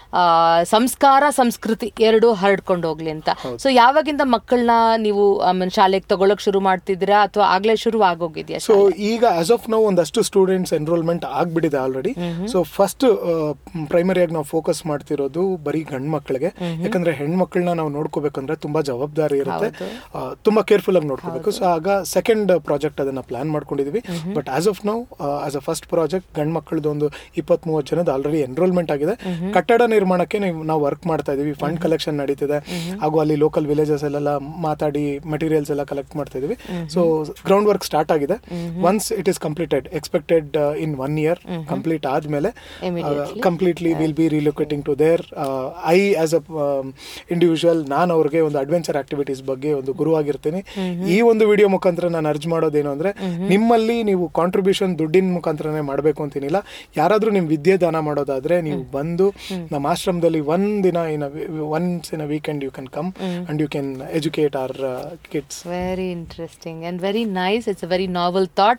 ಆ, ಸಂಸ್ಕಾರ ಸಂಸ್ಕೃತಿ ಎರಡು ಹರಡ್ಕೊಂಡು ಹೋಗ್ಲಿ ಅಂತ ಸೊ ಯಾವಾಗಿಂದ ಮಕ್ಕಳನ್ನ ನೀವು ಆಮೇಲೆ ಶಾಲೆಗೆ ತಗೊಳಕ್ ಶುರು ಮಾಡ್ತಿದ್ದೀರಾ ಅಥವಾ ಆಗ್ಲೇ ಶುರು ಆಗೋಗಿದ್ಯಾ ಸೊ ಈಗ ಆಸ್ ಆಫ್ ನಾವು ಒಂದಷ್ಟು ಸ್ಟೂಡೆಂಟ್ಸ್ ಎನ್ರೋಲ್ಮೆಂಟ್ ಆಗ್ಬಿಟ್ಟಿದೆ ಆಲ್ರೆಡಿ ಸೊ ಫಸ್ಟ್ ಪ್ರೈಮರಿಯಾಗಿ ನಾವು ಫೋಕಸ್ ಮಾಡ್ತಿರೋದು ಬರೀ ಗಂಡ್ ಮಕ್ಕಳಿಗೆ ಯಾಕಂದ್ರೆ ಹೆಣ್ಮಕ್ಳನ್ನ ನಾವು ನೋಡ್ಕೋಬೇಕಂದ್ರೆ ತುಂಬಾ ಜವಾಬ್ದಾರಿ ಇರುತ್ತೆ ಆ, ತುಂಬಾ ಕೇರ್ಫುಲ್ ಆಗಿ ನೋಡ್ಕೋಬೇಕು ಸೊ ಆಗ ಸೆಕೆಂಡ್ ಪ್ರಾಜೆಕ್ಟ್ ಅದನ್ನ ಪ್ಲಾನ್ ಮಾಡ್ಕೊಂಡಿದೀವಿ but as of now as a first project ಗಂಡ್ ಮಕ್ಕಳದ್ದು ಒಂದು ಇಪ್ಪತ್ತ್ ಮೂವತ್ತು ಜನದ ಆಲ್ರೆಡಿ ಎನ್ರೋಲ್ಮೆಂಟ್ ಆಗಿದೆ ಕಟ್ಟಡ ನಿರ್ಮಾಣಕ್ಕೆ ನೀವು- ನಾವು ವರ್ಕ್ ಮಾಡ್ತಾ ಇದೀವಿ ಫಂಡ್ ಕಲೆಕ್ಷನ್ ನಡೀತಿದೆ ಹಾಗೂ ಅಲ್ಲಿ ಲೋಕಲ್ ವಿಲೇಜಸ್ ಅಲ್ಲೆಲ್ಲ ಮಾತಾಡಿ ಮಟೀರಿಯಲ್ಸ್ ಎಲ್ಲ ಕಲೆಕ್ಟ್ ಮಾಡ್ತಾ ಇದೀವಿ ಸೊ ಗ್ರೌಂಡ್ ವರ್ಕ್ ಸ್ಟಾರ್ಟ್ ಆಗಿದೆ once it is completed expected in one year complete ಆದ್ಮೇಲೆ completely will be relocating to there I as a individual ನಾನು ಅವ್ರಿಗೆ ಒಂದು ಅಡ್ವೆಂಚರ್ ಆಕ್ಟಿವಿಟೀಸ್ ಬಗ್ಗೆ ಒಂದು ಗುರುವಾಗಿರ್ತೀನಿ ಈ ಒಂದು ವಿಡಿಯೋ ಮುಖಾಂತರ ನಾನು ಅರ್ಜ್ ಮಾಡೋದೇನು ಅಂದ್ರೆ ನಿಮ್ಮಲ್ಲಿ ನೀವು ಕಾಂಟ್ರಿಬ್ಯೂಷನ್ ದುಡ್ಡಿನ ಮುಖಾಂತರನೇ ಮಾಡಬೇಕು ಅಂತೀನಿಲ್ಲ ಯಾರಾದ್ರೂ ನಿಮ್ ವಿದ್ಯೆ ದಾನ ಮಾಡೋದಾದ್ರೆ ನೀವು ಬಂದು ನಮ್ಮ ಆಶ್ರಮದಲ್ಲಿ ಒಂದ್ ದಿನ in once in a weekend you can come and you can educate our kids very interesting and very nice it's a very novel thought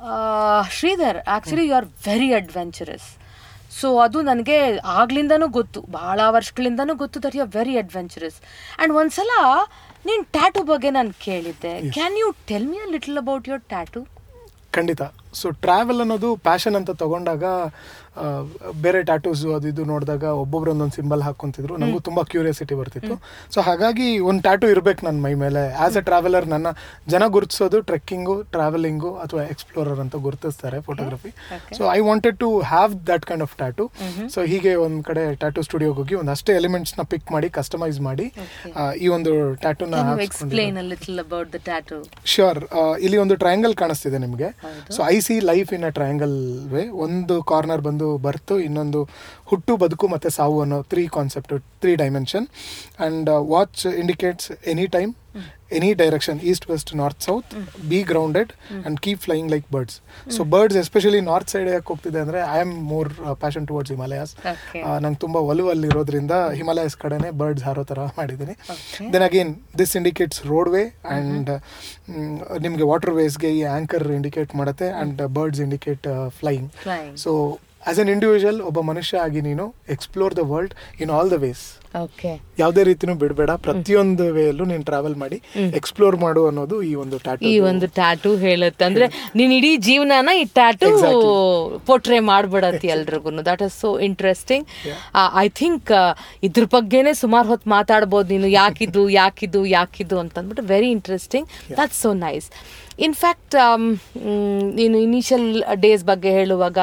Sridhar actually you are very adventurous so ಅದು ನನಗೆ ಆಗ್ಲಿಂದನೂ ಗೊತ್ತು ಭಾಳ ವರ್ಷಗಳಿಂದನೂ ಗೊತ್ತು that you are very adventurous and ಒಂದ್ಸಲ ನೀನು tattoo ಬಗ್ಗೆ ನಾನು ಕೇಳಿದ್ದೆ can you tell me a little about your tattoo ಖಂಡಿತ ಸೊ ಟ್ರಾವೆಲ್ ಅನ್ನೋದು ಪ್ಯಾಷನ್ ಅಂತ ತಗೊಂಡಾಗ ಆ, ಬೇರೆ ಟ್ಯಾಟೂಸ್ ಅದು ಇದು ನೋಡಿದಾಗ ಒಬ್ಬೊಬ್ರು ಒಂದೊಂದು ಸಿಂಬಲ್ ಹಾಕೊಂತಿದ್ರು ನನಗೂ ತುಂಬಾ ಕ್ಯೂರಿಯಾಸಿಟಿ ಬರ್ತಿತ್ತು ಸೊ ಹಾಗಾಗಿ ಒಂದು ಟ್ಯಾಟೂ ಇರ್ಬೇಕು ನನ್ನ ಮೈ ಮೇಲೆ ಆಸ್ ಎ ಟ್ರಾವೆಲರ್ ನನ್ನ ಜನ ಗುರುತಿಸೋದು ಟ್ರೆಕ್ಕಿಂಗು ಟ್ರಾವೆಲಿಂಗು ಅಥವಾ ಎಕ್ಸ್ಪ್ಲೋರರ್ ಅಂತ ಗುರುತಿಸ್ತಾರೆ photography so I wanted to have that kind of tattoo so ಹೀಗೆ ಒಂದ್ ಕಡೆ ಟ್ಯಾಟೂ ಸ್ಟುಡಿಯೋಗೆ ಹೋಗಿ ಒಂದಷ್ಟೇ ಎಲಿಮೆಂಟ್ಸ್ ನ ಪಿಕ್ ಮಾಡಿ ಕಸ್ಟಮೈಸ್ ಮಾಡಿ ಆ, ಈ ಒಂದು ಟ್ಯಾಟೂನ explain a little about the tattoo sure ಇಲ್ಲಿ ಒಂದು ಟ್ರಯಾಂಗಲ್ ಕಾಣಿಸ್ತಿದೆ ನಿಮಗೆ so I see life in a triangle way ಒಂದು ಕಾರ್ನರ್ ಬಂದು ಬರ್ತು ಇನ್ನೊಂದು ಹುಟ್ಟು ಬದುಕು ಮತ್ತೆ ಸಾವು ಅನ್ನೋ three concept three dimension and watch indicates any time any direction east west north south be grounded and keep flying like birds so birds especially north side ಯಾಕೆ ಹೋಗ್ತಿದೆ ಅಂದ್ರೆ I am more passion towards Himalayas Okay. ನಂಗೆ ತುಂಬಾ ಒಲವು ಅಲ್ಲಿರೋದ್ರಿಂದ Himalayas ಕಡೆನೆ birds ಹಾರೋ ತರ ಮಾಡಿದ್ದೀನಿ then again this indicates road way and ನಿಮಗೆ ವಾಟರ್ ವೇಸ್ಗೆ ಈ ಆಂಕರ್ ಇಂಡಿಕೇಟ್ ಮಾಡುತ್ತೆ and birds indicate flying Flying. So as an individual ಒಬ್ಬ ಮನುಷ್ಯ ಆಗಿ ನೀನು explore the world in all the ways okay ಯಾವುದೇ ರೀತಿನೂ ಬಿಡಬೇಡ ಪ್ರತಿಯೊಂದು ವೇಯಲ್ಲೂ ನೀನು ಟ್ರಾವೆಲ್ ಮಾಡಿ ಎಕ್ಸ್ಪ್ಲೋರ್ ಮಾಡು ಅನ್ನೋದು ಈ ಒಂದು ಟ್ಯಾಟೂ ಈ ಒಂದು ಟ್ಯಾಟೂ ಹೇಳುತ್ತೆ ಅಂದ್ರೆ ನೀನ್ ಇಡೀ ಜೀವನನ ಈ ಟ್ಯಾಟೂ ಪೋಟ್ರೆ ಮಾಡ್ಬಿಡತ್ತಿ ಎಲ್ರಿಗೂ that is so interesting I think ಇದ್ರ ಬಗ್ಗೆನೆ ಸುಮಾರು ಹೊತ್ತು ಮಾತಾಡ್ಬೋದು ನೀನು ಯಾಕಿದು ಯಾಕಿದು ಯಾಕಿದು ಅಂತ ಅಂದ್ಬಿಟ್ಟು very interesting that's so nice in fact ನೀನು ಇನಿಷಿಯಲ್ ಡೇಸ್ ಬಗ್ಗೆ ಹೇಳುವಾಗ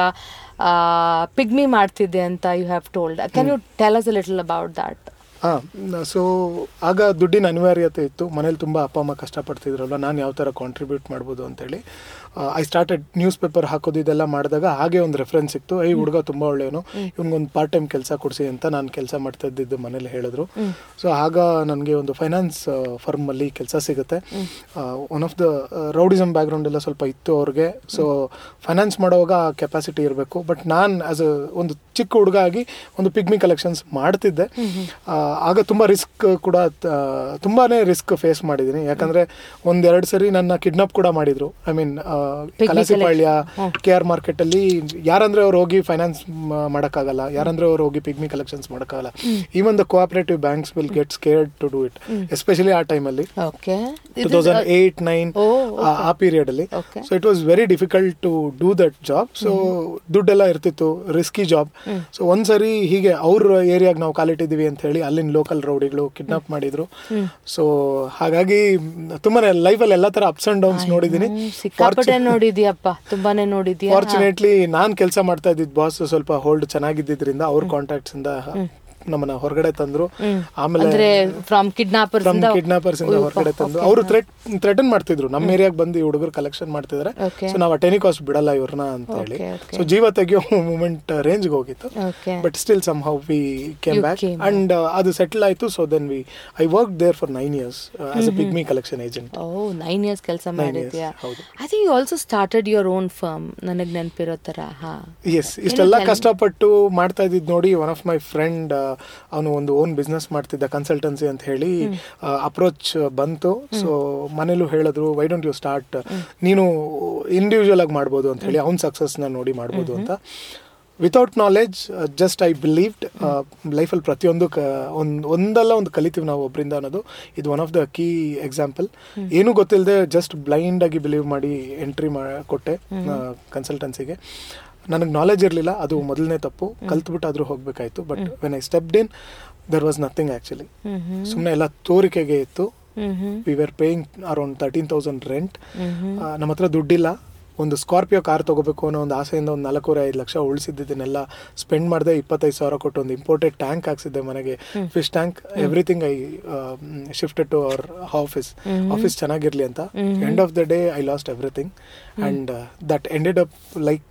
ಪಿಗ್ಮಿ ಮಾಡ್ತಿದ್ದೆ ಅಂತ you have told can you tell us little about that ಹಾಂ ಸೊ ಆಗ ದುಡ್ಡಿನ ಅನಿವಾರ್ಯತೆ ಇತ್ತು ಮನೇಲಿ ತುಂಬ ಅಪ್ಪ ಅಮ್ಮ ಕಷ್ಟಪಡ್ತಿದ್ರಲ್ವ ನಾನು ಯಾವ ಥರ ಕಾಂಟ್ರಿಬ್ಯೂಟ್ ಮಾಡ್ಬೋದು ಅಂತೇಳಿ ಐ ಸ್ಟಾರ್ಟೆಡ್ ನ್ಯೂಸ್ ಪೇಪರ್ ಹಾಕೋದು ಇದೆಲ್ಲ ಮಾಡಿದಾಗ ಹಾಗೆ ಒಂದು ರೆಫರೆನ್ಸ್ ಸಿಕ್ತು ಈ ಹುಡುಗ ತುಂಬ ಒಳ್ಳೆಯವನು ಇವ್ನಿಗೊಂದು ಪಾರ್ಟ್ ಟೈಮ್ ಕೆಲಸ ಕೊಡಿಸಿ ಅಂತ ನಾನು ಕೆಲಸ ಮಾಡ್ತಾ ಇದ್ದಿದ್ದು ಮನೇಲಿ ಹೇಳಿದ್ರು ಸೊ ಆಗ ನನಗೆ ಒಂದು ಫೈನಾನ್ಸ್ ಫರ್ಮಲ್ಲಿ ಕೆಲಸ ಸಿಗುತ್ತೆ one of the rowdyism background ಎಲ್ಲ ಸ್ವಲ್ಪ ಇತ್ತು ಅವ್ರಿಗೆ ಸೊ ಫೈನಾನ್ಸ್ ಮಾಡುವಾಗ ಆ ಕೆಪಾಸಿಟಿ ಇರಬೇಕು ಬಟ್ ನಾನು ಆಸ್ ಅ ಒಂದು ಚಿಕ್ಕ ಹುಡುಗ ಆಗಿ ಒಂದು ಪಿಗ್ಮಿ ಕಲೆಕ್ಷನ್ಸ್ ಮಾಡ್ತಿದ್ದೆ ಆ, ಆಗ ತುಂಬ ರಿಸ್ಕ್ ಕೂಡ ತ- ತುಂಬಾನೇ ರಿಸ್ಕ್ ಫೇಸ್ ಮಾಡಿದ್ದೀನಿ ಯಾಕಂದ್ರೆ ಒಂದೆರಡು ಸರಿ ನನ್ನ ಕಿಡ್ನಾಪ್ ಕೂಡ ಮಾಡಿದ್ರು I mean Kalasipalya K R market ಅಲ್ಲಿ ಯಾರಂದ್ರೆ ಅವ್ರು ಹೋಗಿ ಫೈನಾನ್ಸ್ ಮಾಡೋಕ್ಕಾಗಲ್ಲ ಯಾರಂದ್ರೆ ಅವ್ರು ಹೋಗಿ ಪಿಗ್ಮಿ ಕಲೆಕ್ಷನ್ಸ್ ಮಾಡೋಕ್ಕಾಗಲ್ಲ even the cooperative banks will get scared to do it especially ಆ ಟೈಮಲ್ಲಿ okay two thousand eight nine Oh, ಆ ಪೀರಿಯಡ್ ಅಲ್ಲಿ Okay. So it was very difficult to do that job so ದುಡ್ಡೆಲ್ಲ ಇರ್ತಿತ್ತು risky job so ಒಂದ್ಸರಿ ಹೀಗೆ ಅವ್ರ ಏರಿಯಾಗ ನಾವು ಕಾಲಿಟ್ಟಿದೀವಿ ಅಂತ ಹೇಳಿ ಅಲ್ಲಿನ ಲೋಕಲ್ ರೌಡಿಗಳು ಕಿಡ್ನಾಪ್ ಮಾಡಿದ್ರು ಸೊ ಹಾಗಾಗಿ ತುಂಬಾನೇ ಲೈಫಲ್ಲಿ ಎಲ್ಲ ತರ ಅಪ್ಸ್ ಅಂಡ್ ಡೌನ್ಸ್ ನೋಡಿದೀನಿ ಸಿಕ್ಕಾಪಟ್ಟೆ ನೋಡಿದ್ಯಪ್ಪ ತುಂಬಾನೇ ನೋಡಿದ್ಯಾ ಫಾರ್ಚುನೇಟ್ಲಿ ನಾನ್ ಕೆಲಸ ಮಾಡ್ತಾ ಇದ್ದಿದ್ ಬಾಸ್ ಸ್ವಲ್ಪ ಹೋಲ್ಡ್ ಚೆನ್ನಾಗಿದ್ದರಿಂದ ಅವ್ರ ಕಾಂಟ್ಯಾಕ್ಟ್ಸ್ ಇಂದ ನಮ್ಮನ್ನ ಹೊರಗಡೆ ತಂದ್ರು ಆಮೇಲೆ ಅಂದ್ರೆ ಫ್ರಮ್ ಕಿಡ್ನಾಪರ್ಸ್ ಫ್ರಮ್ ಕಿಡ್ನಾಪರ್ಸ್ ಇಂದ ಹೊರಗಡೆ ತಂದು ಅವರು ಥ್ರೆಟ್ ಥ್ರೆಟನ್ ಮಾಡ್ತಿದ್ರು ನಮ್ಮ ಏರಿಯಾಗ ಬಂದು ಈ ಹುಡುಗರು ಕಲೆಕ್ಷನ್ ಮಾಡ್ತಿದ್ದಾರೆ Okay. ಸೊ ನಾವು ಆ ಟೆನಿಕಾಸ್ಟ್ ಬಿಡಲ್ಲ ಇವ್ರನ್ನ ಅಂತ ಹೇಳಿ Okay, okay. ಸೊ ಜೀವ ತೆಗಿಯೋ ಮೂಮೆಂಟ್ ರೇಂಜ್ಗೆ ಹೋಗಿತ್ತು okay but still somehow we came You back came and ಅದು ಸೆಟಲ್ ಆಯ್ತು so then we I work there for nine years as a pigmy collection agent oh nine years ಕೆಲಸ Nine years, ಮಾಡಿದ್ಯಾ ಹೌದು. I think you also started your own firm ನನಗೆ ನೆನಪಿರೋ ತರ ಹಾ S ಇಷ್ಟೆಲ್ಲ ಕಷ್ಟಪಟ್ಟು ಮಾಡ್ತಾ ಇದ್ದಿದ್ದು ನೋಡಿ ಒನ್ ಆಫ್ ಮೈ ಫ್ರೆಂಡ್ ಅವನು ಒಂದು ಓನ್ ಬಿಸ್ನೆಸ್ ಮಾಡ್ತಿದ್ದ ಕನ್ಸಲ್ಟೆನ್ಸಿ ಅಂತ ಹೇಳಿ ಅಪ್ರೋಚ್ ಬಂತು ಸೊ ಮನೇಲೂ ಹೇಳಿದ್ರು ವೈ ಡೋಂಟ್ ಯು ಸ್ಟಾರ್ಟ್ ನೀನು ಇಂಡಿವಿಜುವಲ್ ಆಗಿ ಮಾಡ್ಬೋದು ಅಂತ ಹೇಳಿ ಅವ್ನ ಸಕ್ಸಸ್ನ ನೋಡಿ ಮಾಡ್ಬೋದು ಅಂತ without knowledge just I believed ಲೈಫಲ್ಲಿ ಪ್ರತಿಯೊಂದು ಕ ಒಂದು ಒಂದಲ್ಲ ಒಂದು ಕಲಿತೀವಿ ನಾವು ಒಬ್ಬರಿಂದ ಅನ್ನೋದು ಇದು one of the key example ಏನೂ ಗೊತ್ತಿಲ್ಲದೆ ಜಸ್ಟ್ ಬ್ಲೈಂಡ್ ಆಗಿ ಬಿಲೀವ್ ಮಾಡಿ ಎಂಟ್ರಿ ಮಾ ಕೊಟ್ಟೆ ಕನ್ಸಲ್ಟೆನ್ಸಿಗೆ ನನಗೆ ನಾಲೆಜ್ ಇರಲಿಲ್ಲ ಅದು ಮೊದಲನೇ ತಪ್ಪು ಕಲ್ತ್ಬಿಟ್ಟಾದ್ರೂ ಹೋಗಬೇಕಾಯ್ತು but when I stepped in there was nothing actually hmm hmm ಸುಮ್ಮನೆ ಎಲ್ಲ ತೋರಿಕೆಗೆ ಇತ್ತು hmm hmm we were paying around thirteen thousand rent ನಮ್ಮ ಹತ್ರ ದುಡ್ಡಿಲ್ಲ ಒಂದು ಸ್ಕಾರ್ಪಿಯೋ ಕಾರ್ ತಗೋಬೇಕು ಅನ್ನೋ ಒಂದು ಆಸೆಯಿಂದ ಒಂದು ನಾಲ್ಕೂವರೆ ಐದು ಲಕ್ಷ ಉಳಿಸಿದ್ದನ್ನೆಲ್ಲ ಸ್ಪೆಂಡ್ ಮಾಡಿದೆ ಇಪ್ಪತ್ತೈದು ಸಾವಿರ ಕೊಟ್ಟು ಒಂದು ಇಂಪೋರ್ಟೆಡ್ ಟ್ಯಾಂಕ್ ಹಾಕ್ಸಿದ್ದೆ ಮನೆಗೆ fish tank everything I shifted to our office office ಚೆನ್ನಾಗಿರ್ಲಿ ಅಂತ end of the day I lost everything and that ended up like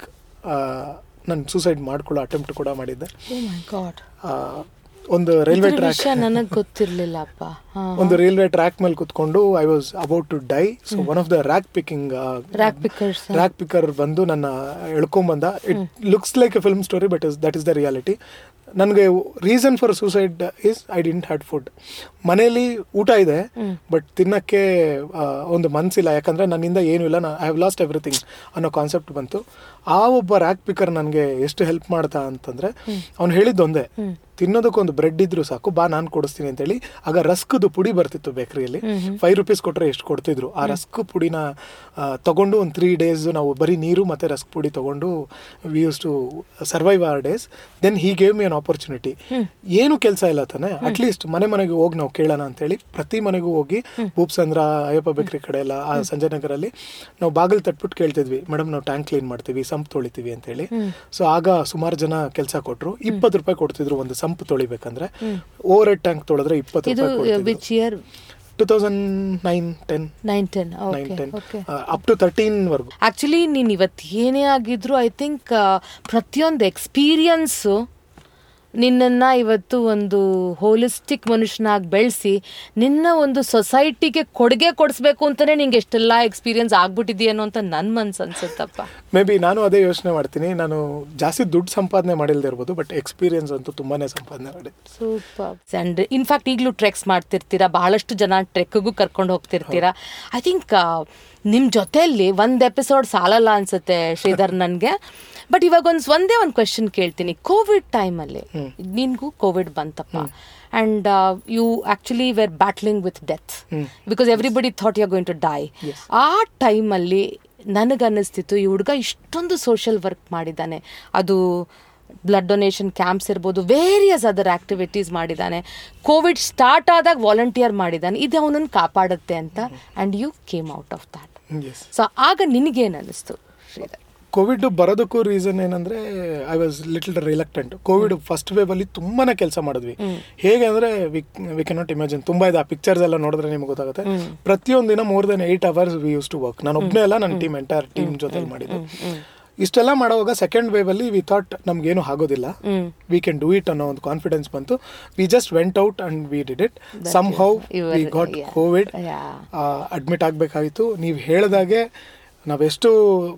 ನಾನು ಸೂಸೈಡ್ ಮಾಡ್ಕೊಳ್ಳೋ ಅಟೆಂಪ್ಟ್ ಕೂಡ ಮಾಡಿದ್ದೆ ಓ ಮೈ ಗಾಡ್ ಆ, ಒಂದು ರೈಲ್ವೆ ಟ್ರ್ಯಾಕ್ ವಿಷಯ ನನಗೆ ಗೊತ್ತಿರ್ಲಿಲ್ಲಪ್ಪ ಹಾ ಒಂದು ರೈಲ್ವೆ ಟ್ರ್ಯಾಕ್ ಮೇಲೆ ಕುತ್ಕೊಂಡು I was about to die so one of the rack picking Rack pickers, huh? Rack picker ಬಂದು ನನ್ನ ಎಳ್ಕೊಂಬಂದ it looks like a film story but is that is the reality ನನಗೆ reason for suicide is I didn't had food ಮನೆಯಲ್ಲಿ ಊಟ ಇದೆ but ತಿನ್ನಕ್ಕೆ ಆ, ಒಂದು ಮನ್ಸಿಲ್ಲ ಯಾಕಂದ್ರೆ ನನ್ನಿಂದ ಏನೂ ಇಲ್ಲ ಐ ಹ್ಯಾವ್ ಲಾಸ್ಟ್ ಎವ್ರಿಥಿಂಗ್ ಅನ್ನೋ ಕಾನ್ಸೆಪ್ಟ್ ಬಂತು ಆ ಒಬ್ಬ ರ್ಯಾಕ್ ಪಿಕ್ಕರ್ ನನಗೆ ಎಷ್ಟು ಹೆಲ್ಪ್ ಮಾಡ್ತಾ ಅಂತಂದ್ರೆ ಅವ್ನು ಹೇಳಿದ್ದೊಂದೇ ತಿನ್ನೋದಕ್ಕೊಂದು ಬ್ರೆಡ್ ಇದ್ರು ಸಾಕು ಬಾ ನಾನು ಕೊಡಿಸ್ತೀನಿ ಅಂತೇಳಿ ಆಗ ರಸ್ಕ್ದು ಪುಡಿ ಬರ್ತಿತ್ತು ಬೇಕರಿಯಲ್ಲಿ ಫೈವ್ ರುಪೀಸ್ ಕೊಟ್ಟರೆ ಎಷ್ಟು ಕೊಡ್ತಿದ್ರು ಆ ರಸ್ಕ್ ಪುಡಿನ ಆ, ತಗೊಂಡು ಒಂದು ತ್ರೀ ಡೇಸ್ ನಾವು ಬರೀ ನೀರು ಮತ್ತು ರಸ್ಕ್ ಪುಡಿ ತಗೊಂಡು ವಿ ಯೂಸ್ ಟು ಸರ್ವೈವ್ ಆರ್ days then he gave me an opportunity ಏನು ಕೆಲಸ ಇಲ್ಲ ತಾನೆ ಅಟ್ಲೀಸ್ಟ್ ಮನೆ ಮನೆಗೆ ಹೋಗಿ ನಾವು ಕೇಳೋಣ ಅಂತೇಳಿ ಪ್ರತಿ ಮನೆಗೂ ಹೋಗಿ ಭೂಪ್ಸಂದ್ರ ಅಯ್ಯಪ್ಪ ಬೇಕ್ರಿ ಕಡೆ ಎಲ್ಲ ಆ ಸಂಜಯ್ ನಗರಲ್ಲಿ ನಾವು ಬಾಗಿಲು ತಟ್ಬಿಟ್ಟು ಕೇಳ್ತಿದ್ವಿ ಮೇಡಮ್ ನಾವು ಟ್ಯಾಂಕ್ ಕ್ಲೀನ್ ಮಾಡ್ತೀವಿ ಸಂಪ್ ತೊಳಿತೀವಿ ಅಂತೇಳಿ ಸೊ ಆಗ ಸುಮಾರು ಜನ ಕೆಲಸ ಕೊಟ್ಟರು ಇಪ್ಪತ್ತು ರೂಪಾಯಿ ಕೊಡ್ತಿದ್ರು ಒಂದು ಸಂಪ್ ತೊಳಿಬೇಕಂದ್ರೆ ಓವರ್ ಹೆಡ್ ಟ್ಯಾಂಕ್ ತೊಳೆದ್ರೆ ಇಪ್ಪತ್ತು ಇದು ರೂಪಾಯಿ which year two thousand nine ten nine ten nine okay ten okay up to thirteen ವರ್ಗು ಆಕ್ಚುಲಿ ನೀನು ಇವತ್ತು ಏನೇ ಆಗಿದ್ರು ಐ ಥಿಂಕ್ ಪ್ರತಿಯೊಂದು ಎಕ್ಸ್ಪೀರಿಯನ್ಸು ನಿನ್ನನ್ನು ಇವತ್ತು ಒಂದು ಹೋಲಿಸ್ಟಿಕ್ ಮನುಷ್ಯನಾಗಿ ಬೆಳೆಸಿ ನಿನ್ನ ಒಂದು ಸೊಸೈಟಿಗೆ ಕೊಡುಗೆ ಕೊಡಿಸ್ಬೇಕು ಅಂತಲೇ ನಿಂಗೆ ಎಷ್ಟೆಲ್ಲ ಎಕ್ಸ್ಪೀರಿಯನ್ಸ್ ಆಗ್ಬಿಟ್ಟಿದೆಯೇನೋ ಅಂತ ನನ್ನ ಮನ್ಸು ಅನ್ಸುತ್ತಪ್ಪ ಮೇ ಬಿ ನಾನು ಅದೇ ಯೋಚನೆ ಮಾಡ್ತೀನಿ ನಾನು ಜಾಸ್ತಿ ದುಡ್ಡು ಸಂಪಾದನೆ ಮಾಡಿಲ್ದೇ ಇರ್ಬೋದು ಬಟ್ ಎಕ್ಸ್ಪೀರಿಯನ್ಸ್ ಅಂತೂ ತುಂಬಾನೇ ಸಂಪಾದನೆ ಮಾಡಿ ಸೂಪರ್ ಆ್ಯಂಡ್ ಇನ್ಫ್ಯಾಕ್ಟ್ ಈಗಲೂ ಟ್ರೆಕ್ಸ್ ಮಾಡ್ತಿರ್ತೀರಾ ಬಹಳಷ್ಟು ಜನ ಟ್ರೆಕ್ಗೂ ಕರ್ಕೊಂಡು ಹೋಗ್ತಿರ್ತೀರಾ ಐ ಥಿಂಕ್ ನಿಮ್ಮ ಜೊತೆಯಲ್ಲಿ ಒಂದು ಎಪಿಸೋಡ್ ಸಾಲಲ್ಲ ಅನ್ಸುತ್ತೆ ಶ್ರೀಧರ್ ನನಗೆ ಬಟ್ ಇವಾಗ ಒಂದು ಒಂದೇ ಒಂದು ಕ್ವೆಶನ್ ಕೇಳ್ತೀನಿ ಕೋವಿಡ್ ಟೈಮಲ್ಲಿ ನಿನ್ಗೂ ಕೋವಿಡ್ ಬಂತಪ್ಪ and you actually were battling with death because everybody thought you going to die ಆ ಟೈಮಲ್ಲಿ ನನಗನ್ನಿಸ್ತಿತ್ತು ಈ ಹುಡುಗ ಇಷ್ಟೊಂದು ಸೋಷಿಯಲ್ ವರ್ಕ್ ಮಾಡಿದ್ದಾನೆ ಅದು ಬ್ಲಡ್ ಡೊನೇಷನ್ ಕ್ಯಾಂಪ್ಸ್ ಇರ್ಬೋದು ವೇರಿಯಸ್ ಅದರ್ ಆಕ್ಟಿವಿಟೀಸ್ ಮಾಡಿದ್ದಾನೆ ಕೋವಿಡ್ ಸ್ಟಾರ್ಟ್ ಆದಾಗ ವಾಲಂಟಿಯರ್ ಮಾಡಿದ್ದಾನೆ ಇದು ಅವನನ್ನು ಕಾಪಾಡುತ್ತೆ ಅಂತ and you came out of that yes so ಆಗ ನಿನಗೇನು ಅನ್ನಿಸ್ತು ಶ್ರೀಧರ್ ಕೋವಿಡ್ ಬರೋದಕ್ಕೂ ರೀಸನ್ ಏನಂದ್ರೆ I was little reluctant Covid first wave ಅಲ್ಲಿ ತುಂಬಾನೇ ಕೆಲಸ ಮಾಡಿದ್ವಿ ಹೇಗೆ ಅಂದ್ರೆ ವಿ ಕೆನಾಟ್ ಇಮ್ಯಾಜಿನ್ ತುಂಬಾ ಇದೆ ಆ ಪಿಕ್ಚರ್ಸ್ ಎಲ್ಲ ನೋಡಿದ್ರೆ ನಿಮ್ಗೆ ಗೊತ್ತಾಗುತ್ತೆ ಪ್ರತಿಯೊಂದು ದಿನ more then eight hours we use to work ನಾನು ಒಬ್ಬನೇ ಅಲ್ಲ ನನ್ನ ಟೀಮ್ ಎಂಟೈರ್ ಟೀಮ್ ಜೊತೆ ಮಾಡಿದ್ದು ಇಷ್ಟೆಲ್ಲ ಮಾಡುವಾಗ ಸೆಕೆಂಡ್ ವೇವ್ ಅಲ್ಲಿ ವಿ ಥಾಟ್ ನಮ್ಗೇನು ಆಗೋದಿಲ್ಲ ವಿ ಕ್ಯಾನ್ ಡೂ ಇಟ್ ಅನ್ನೋ ಒಂದು ಕಾನ್ಫಿಡೆನ್ಸ್ ಬಂತು we just went out and we did it somehow you we were- got yeah. Covid Yeah. Admit ಆಗಬೇಕಾಗಿತ್ತು ನೀವು ಹೇಳ್ದಾಗೆ ನಾವೆಷ್ಟು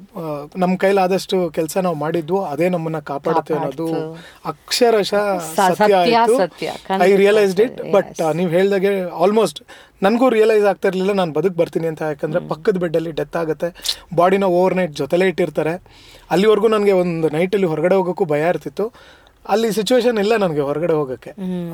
ನಮ್ಮ ಕೈಲಾದಷ್ಟು ಕೆಲಸ ನಾವು ಮಾಡಿದ್ವು ಅದೇ ನಮ್ಮನ್ನ ಕಾಪಾಡುತ್ತೆ ಅನ್ನೋದು ಅಕ್ಷರಶಃ ಸ- ಸತ್ಯ ಸತ್ಯ, ಆಯ್ತು ಸತ್ಯ. ಐ ಖಂಡಿತ ರಿಯಲೈಸ್ಡ್ ಇಟ್ ಸತ್ಯ, ಬಟ್ ನೀವು ಹೇಳ್ದಾಗೆ ಆಲ್ಮೋಸ್ಟ್ ನನಗೂ ರಿಯಲೈಸ್ ಆಗ್ತಾ ಇರಲಿಲ್ಲ ನಾನು ಬದುಕ್ ಬರ್ತೀನಿ ಅಂತ ಯಾಕಂದ್ರೆ ಪಕ್ಕದ ಬೆಡ್ಡಲ್ಲಿ ಡೆತ್ ಆಗುತ್ತೆ ಬಾಡಿನ ಓವರ್ ನೈಟ್ ಜೊತೆಲೇ ಇಟ್ಟಿರ್ತಾರೆ ಅಲ್ಲಿವರೆಗೂ ನನಗೆ ಒಂದು ನೈಟಲ್ಲಿ ಹೊರಗಡೆ ಹೋಗೋಕ್ಕೂ ಭಯ ಇರ್ತಿತ್ತು ಅಲ್ಲಿ ಸಿಚುವೇಶನ್ ಇಲ್ಲ ನನಗೆ ಹೊರಗಡೆ ಹೋಗಕ್ಕೆ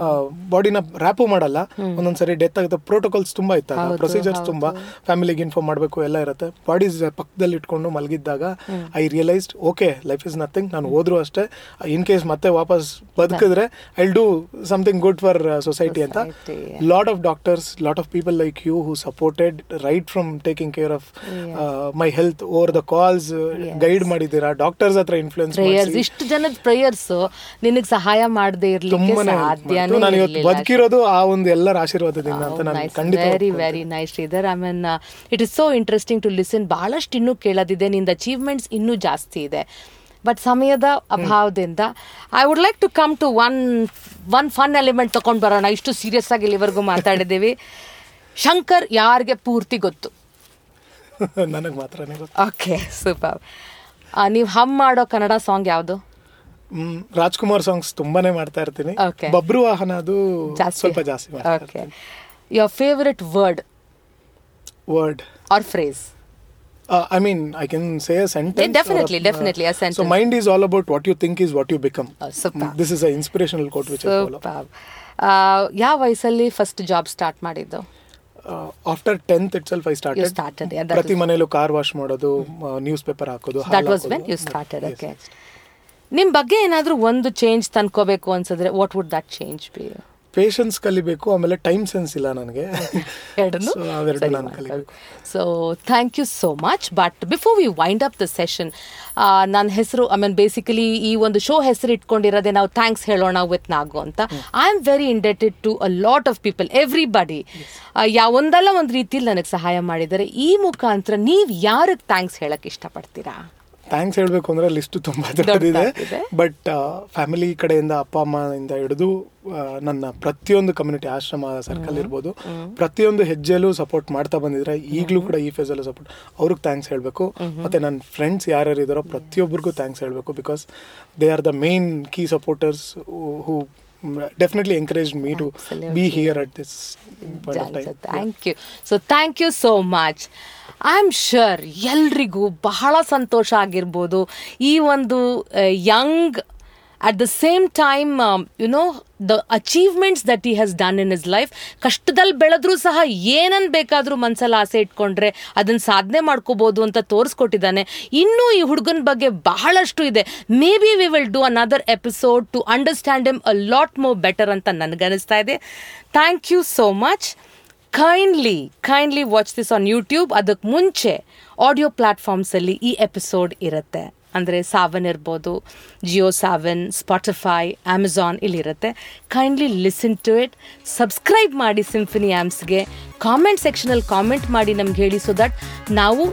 ಬಾಡಿನ ರ್ಯಾಪು ಮಾಡಲ್ಲ ಒಂದೊಂದ್ಸರಿ ಡೆತ್ ಆಗುತ್ತೆ ಪ್ರೋಟೋಕಾಲ್ಸ್ ತುಂಬಾ ಇತ್ತು ಪ್ರೊಸೀಜರ್ಸ್ ತುಂಬಾ ಫ್ಯಾಮಿಲಿಗೆ ಇನ್ಫಾರ್ಮ್ ಮಾಡಬೇಕು ಎಲ್ಲ ಇರುತ್ತೆ ಬಾಡೀಸ್ ಪಕ್ಕದಲ್ಲಿ ಇಟ್ಕೊಂಡು ಮಲಗಿದ್ದಾಗ I realised okay life is nothing ನಾನು ಹೋದ್ರು ಅಷ್ಟೇ ಇನ್ ಕೇಸ್ ಮತ್ತೆ ವಾಪಸ್ ಬದುಕಿದ್ರೆ I do something good for society ಅಂತ Society, lot of doctors lot of people like you who supported right from taking care of my health over the calls guide ಮಾಡಿದ್ದೀರಾ doctors ಹತ್ರ influence prayers ಇಷ್ಟು ಜನದ prayers ನಿನಗೆ ಸಹಾಯ ಮಾಡದೆ ಇರ್ಲಿಕ್ಕೆ ತುಂಬಾನೇ ಸಾಧ್ಯನೇ ನಾನು ಇವತ್ತು ಇರ್ಲಿಲ್ಲ. ಬದುಕಿರೋದು ಆ ಒಂದು ಎಲ್ಲರ ಆಶೀರ್ವಾದದಿಂದ ಅಂತ ನಾನು ಖಂಡಿತ very very nice Sridhar I mean it is so interesting to listen ಬಹಳಷ್ಟು ಇನ್ನೂ ಕೇಳೋದಿದೆ ನಿಂದ ಅಚೀವ್ಮೆಂಟ್ಸ್ ಇನ್ನೂ ಜಾಸ್ತಿ ಇದೆ ಬಟ್ ಸಮಯದ ಅಭಾವದಿಂದ I would like to come to one one fun element ತಗೊಂಡು ಬರೋಣ ಇಷ್ಟು ಸೀರಿಯಸ್ ಆಗಿ ಇಲ್ಲಿವರೆಗೂ ಮಾತಾಡಿದ್ದೀವಿ ಶಂಕರ್ ಯಾರಿಗೆ ಪೂರ್ತಿ ಗೊತ್ತು ನನಗೆ ಮಾತ್ರನೇ ಗೊತ್ತು ಓಕೆ ಸೂಪರ್ ನೀವು ಹಮ್ ಮಾಡೋ ಕನ್ನಡ ಸಾಂಗ್ ಯಾವುದು ಹ್ಮ್, ರಾಜ್ಕುಮಾರ್ ಸಾಂಗ್ಸ್ ತುಂಬಾನೇ ಮಾಡ್ತಾ ಇರ್ತೀನಿ Okay. ಬಬ್ರು ವಾಹನ ಅದು ಜಾಸ್ತಿ ಸ್ವಲ್ಪ ಜಾಸ್ತಿ ಮಾಡ್ತಾ okay your favourite word word or phrase I mean I can say a sentence definitely, definitely, a so sentence. Mind is all about what you think is what you become Oh, superb. This is a inspirational quote which I follow Superb. ಆ, ಯಾವ ವಯಸ್ಸಲ್ಲಿ first job start ಮಾಡಿದ್ದು after tenth itself I You started started, yeah, that ಪ್ರತಿ is- ಮನೇಲೂ car wash ಮಾಡೋದು news paper ಹಾಕೋದು that was when you started okay ನಿಮ್ಮ ಬಗ್ಗೆ ಏನಾದರೂ ಒಂದು ಚೇಂಜ್ ತಂದ್ಕೋಬೇಕು ಅನ್ಸಿದ್ರೆ what would that change be patience ಕಲಿಬೇಕು ಆಮೇಲೆ ಟೈಮ್ ಸೆನ್ಸ್ ಇಲ್ಲ ನನಗೆ ಎರಡನ್ನು So, ಅವೆರಡು ನಾನು ಕಲಿಬೇಕು so thank you so much but before we wind up the session ನನ್ನ ಹೆಸರು ಐ ಮೀನ್ ಬೇಸಿಕಲಿ ಈ ಒಂದು ಶೋ ಹೆಸರು ಇಟ್ಕೊಂಡಿರೋದೇ ನಾವು ಥ್ಯಾಂಕ್ಸ್ ಹೇಳೋಣ ವಿತ್ ನಾಗು ಅಂತ I am very indebted to a lot of people everybody ಒಂದಲ್ಲ ಒಂದು ರೀತಿಯಲ್ಲಿ ನನಗೆ ಸಹಾಯ ಮಾಡಿದ್ದಾರೆ ಈ ಮುಖಾಂತರ ನೀವು ಯಾರಿಗೆ ಥ್ಯಾಂಕ್ಸ್ ಹೇಳಕ್ ಇಷ್ಟಪಡ್ತೀರಾ ಥ್ಯಾಂಕ್ಸ್ ಹೇಳಬೇಕು ಅಂದ್ರೆ ಲಿಸ್ಟ್ ತುಂಬಾ ದೊಡ್ಡದಿದೆ ದೊಡ್ಡದಾಗಿದೆ. ಬಟ್ ಫ್ಯಾಮಿಲಿ ಕಡೆಯಿಂದ ಅಪ್ಪ ಅಮ್ಮಯಿಂದ ಹಿಡಿದು ಆ, ನನ್ನ ಪ್ರತಿಯೊಂದು ಕಮ್ಯುನಿಟಿ ಆಶ್ರಮ ಸರ್ಕಲ್ ಇರ್ಬೋದು ಪ್ರತಿಯೊಂದು ಹೆಜ್ಜೆಯಲ್ಲೂ ಸಪೋರ್ಟ್ ಮಾಡ್ತಾ ಬಂದಿದ್ರೆ ಈಗಲೂ ಕೂಡ ಈ ಫೇಸಲ್ಲೂ ಸಪೋರ್ಟ್ ಅವ್ರಿಗೆ ಥ್ಯಾಂಕ್ಸ್ ಹೇಳಬೇಕು ಮತ್ತೆ ನನ್ನ ಫ್ರೆಂಡ್ಸ್ ಯಾರ್ಯಾರು ಇದ್ದಾರೋ ಪ್ರತಿಯೊಬ್ಬರಿಗೂ ಥ್ಯಾಂಕ್ಸ್ ಹೇಳಬೇಕು because they are the main key supporters who definitely encourage me to be here at this point of time thank you so thank you so much I am sure ಎಲ್ರಿಗೂ ಬಹಳ ಸಂತೋಷ ಆಗಿರ್ಬೋದು ಈ ಒಂದು young at the same time you know the achievements that ಈ has done in his life ಕಷ್ಟದಲ್ಲಿ ಬೆಳೆದ್ರೂ ಸಹ ಏನನ್ ಬೇಕಾದರೂ ಮನ್ಸಲ್ಲಿ ಆಸೆ ಇಟ್ಕೊಂಡ್ರೆ ಅದನ್ನ ಸಾಧನೆ ಮಾಡ್ಕೋಬಹುದು ಅಂತ ತೋರಿಸ್ಕೊಟ್ಟಿದ್ದಾನೆ ಇನ್ನೂ ಈ ಹುಡುಗನ ಬಗ್ಗೆ ಬಹಳಷ್ಟು ಇದೆ maybe we will do another episode to understand him a lot more better ಅಂತ ನನಗನ್ನಿಸ್ತಾ ಇದೆ thank you so much kindly kindly watch this on YouTube ಅದಕ್ಕೆ ಮುಂಚೆ ಆಡಿಯೋ ಪ್ಲಾಟ್ಫಾರ್ಮ್ಸಲ್ಲಿ ಈ ಎಪಿಸೋಡ್ ಇರುತ್ತೆ ಅಂದರೆ ಸಾವನ್ ಇರ್ಬೋದು ಜಿಯೋ ಸಾವನ್ ಸ್ಪಾಟಿಫೈ ಅಮೆಝಾನ್ ಇಲ್ಲಿರುತ್ತೆ kindly listen to it subscribe ಮಾಡಿ ಸಿಂಫನಿ ಆ್ಯಮ್ಸ್ಗೆ ಕಾಮೆಂಟ್ ಸೆಕ್ಷನಲ್ಲಿ ಕಾಮೆಂಟ್ ಮಾಡಿ ನಮ್ಗೆ ಹೇಳಿ ಸೊ ದಟ್ ನಾವು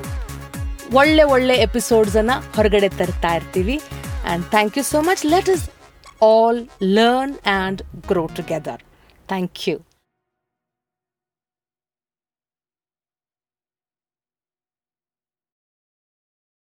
ಒಳ್ಳೆ ಒಳ್ಳೆ ಎಪಿಸೋಡ್ಸನ್ನು ಹೊರಗಡೆ ತರ್ತಾ ಇರ್ತೀವಿ and thank you so much let us all learn and grow together thank you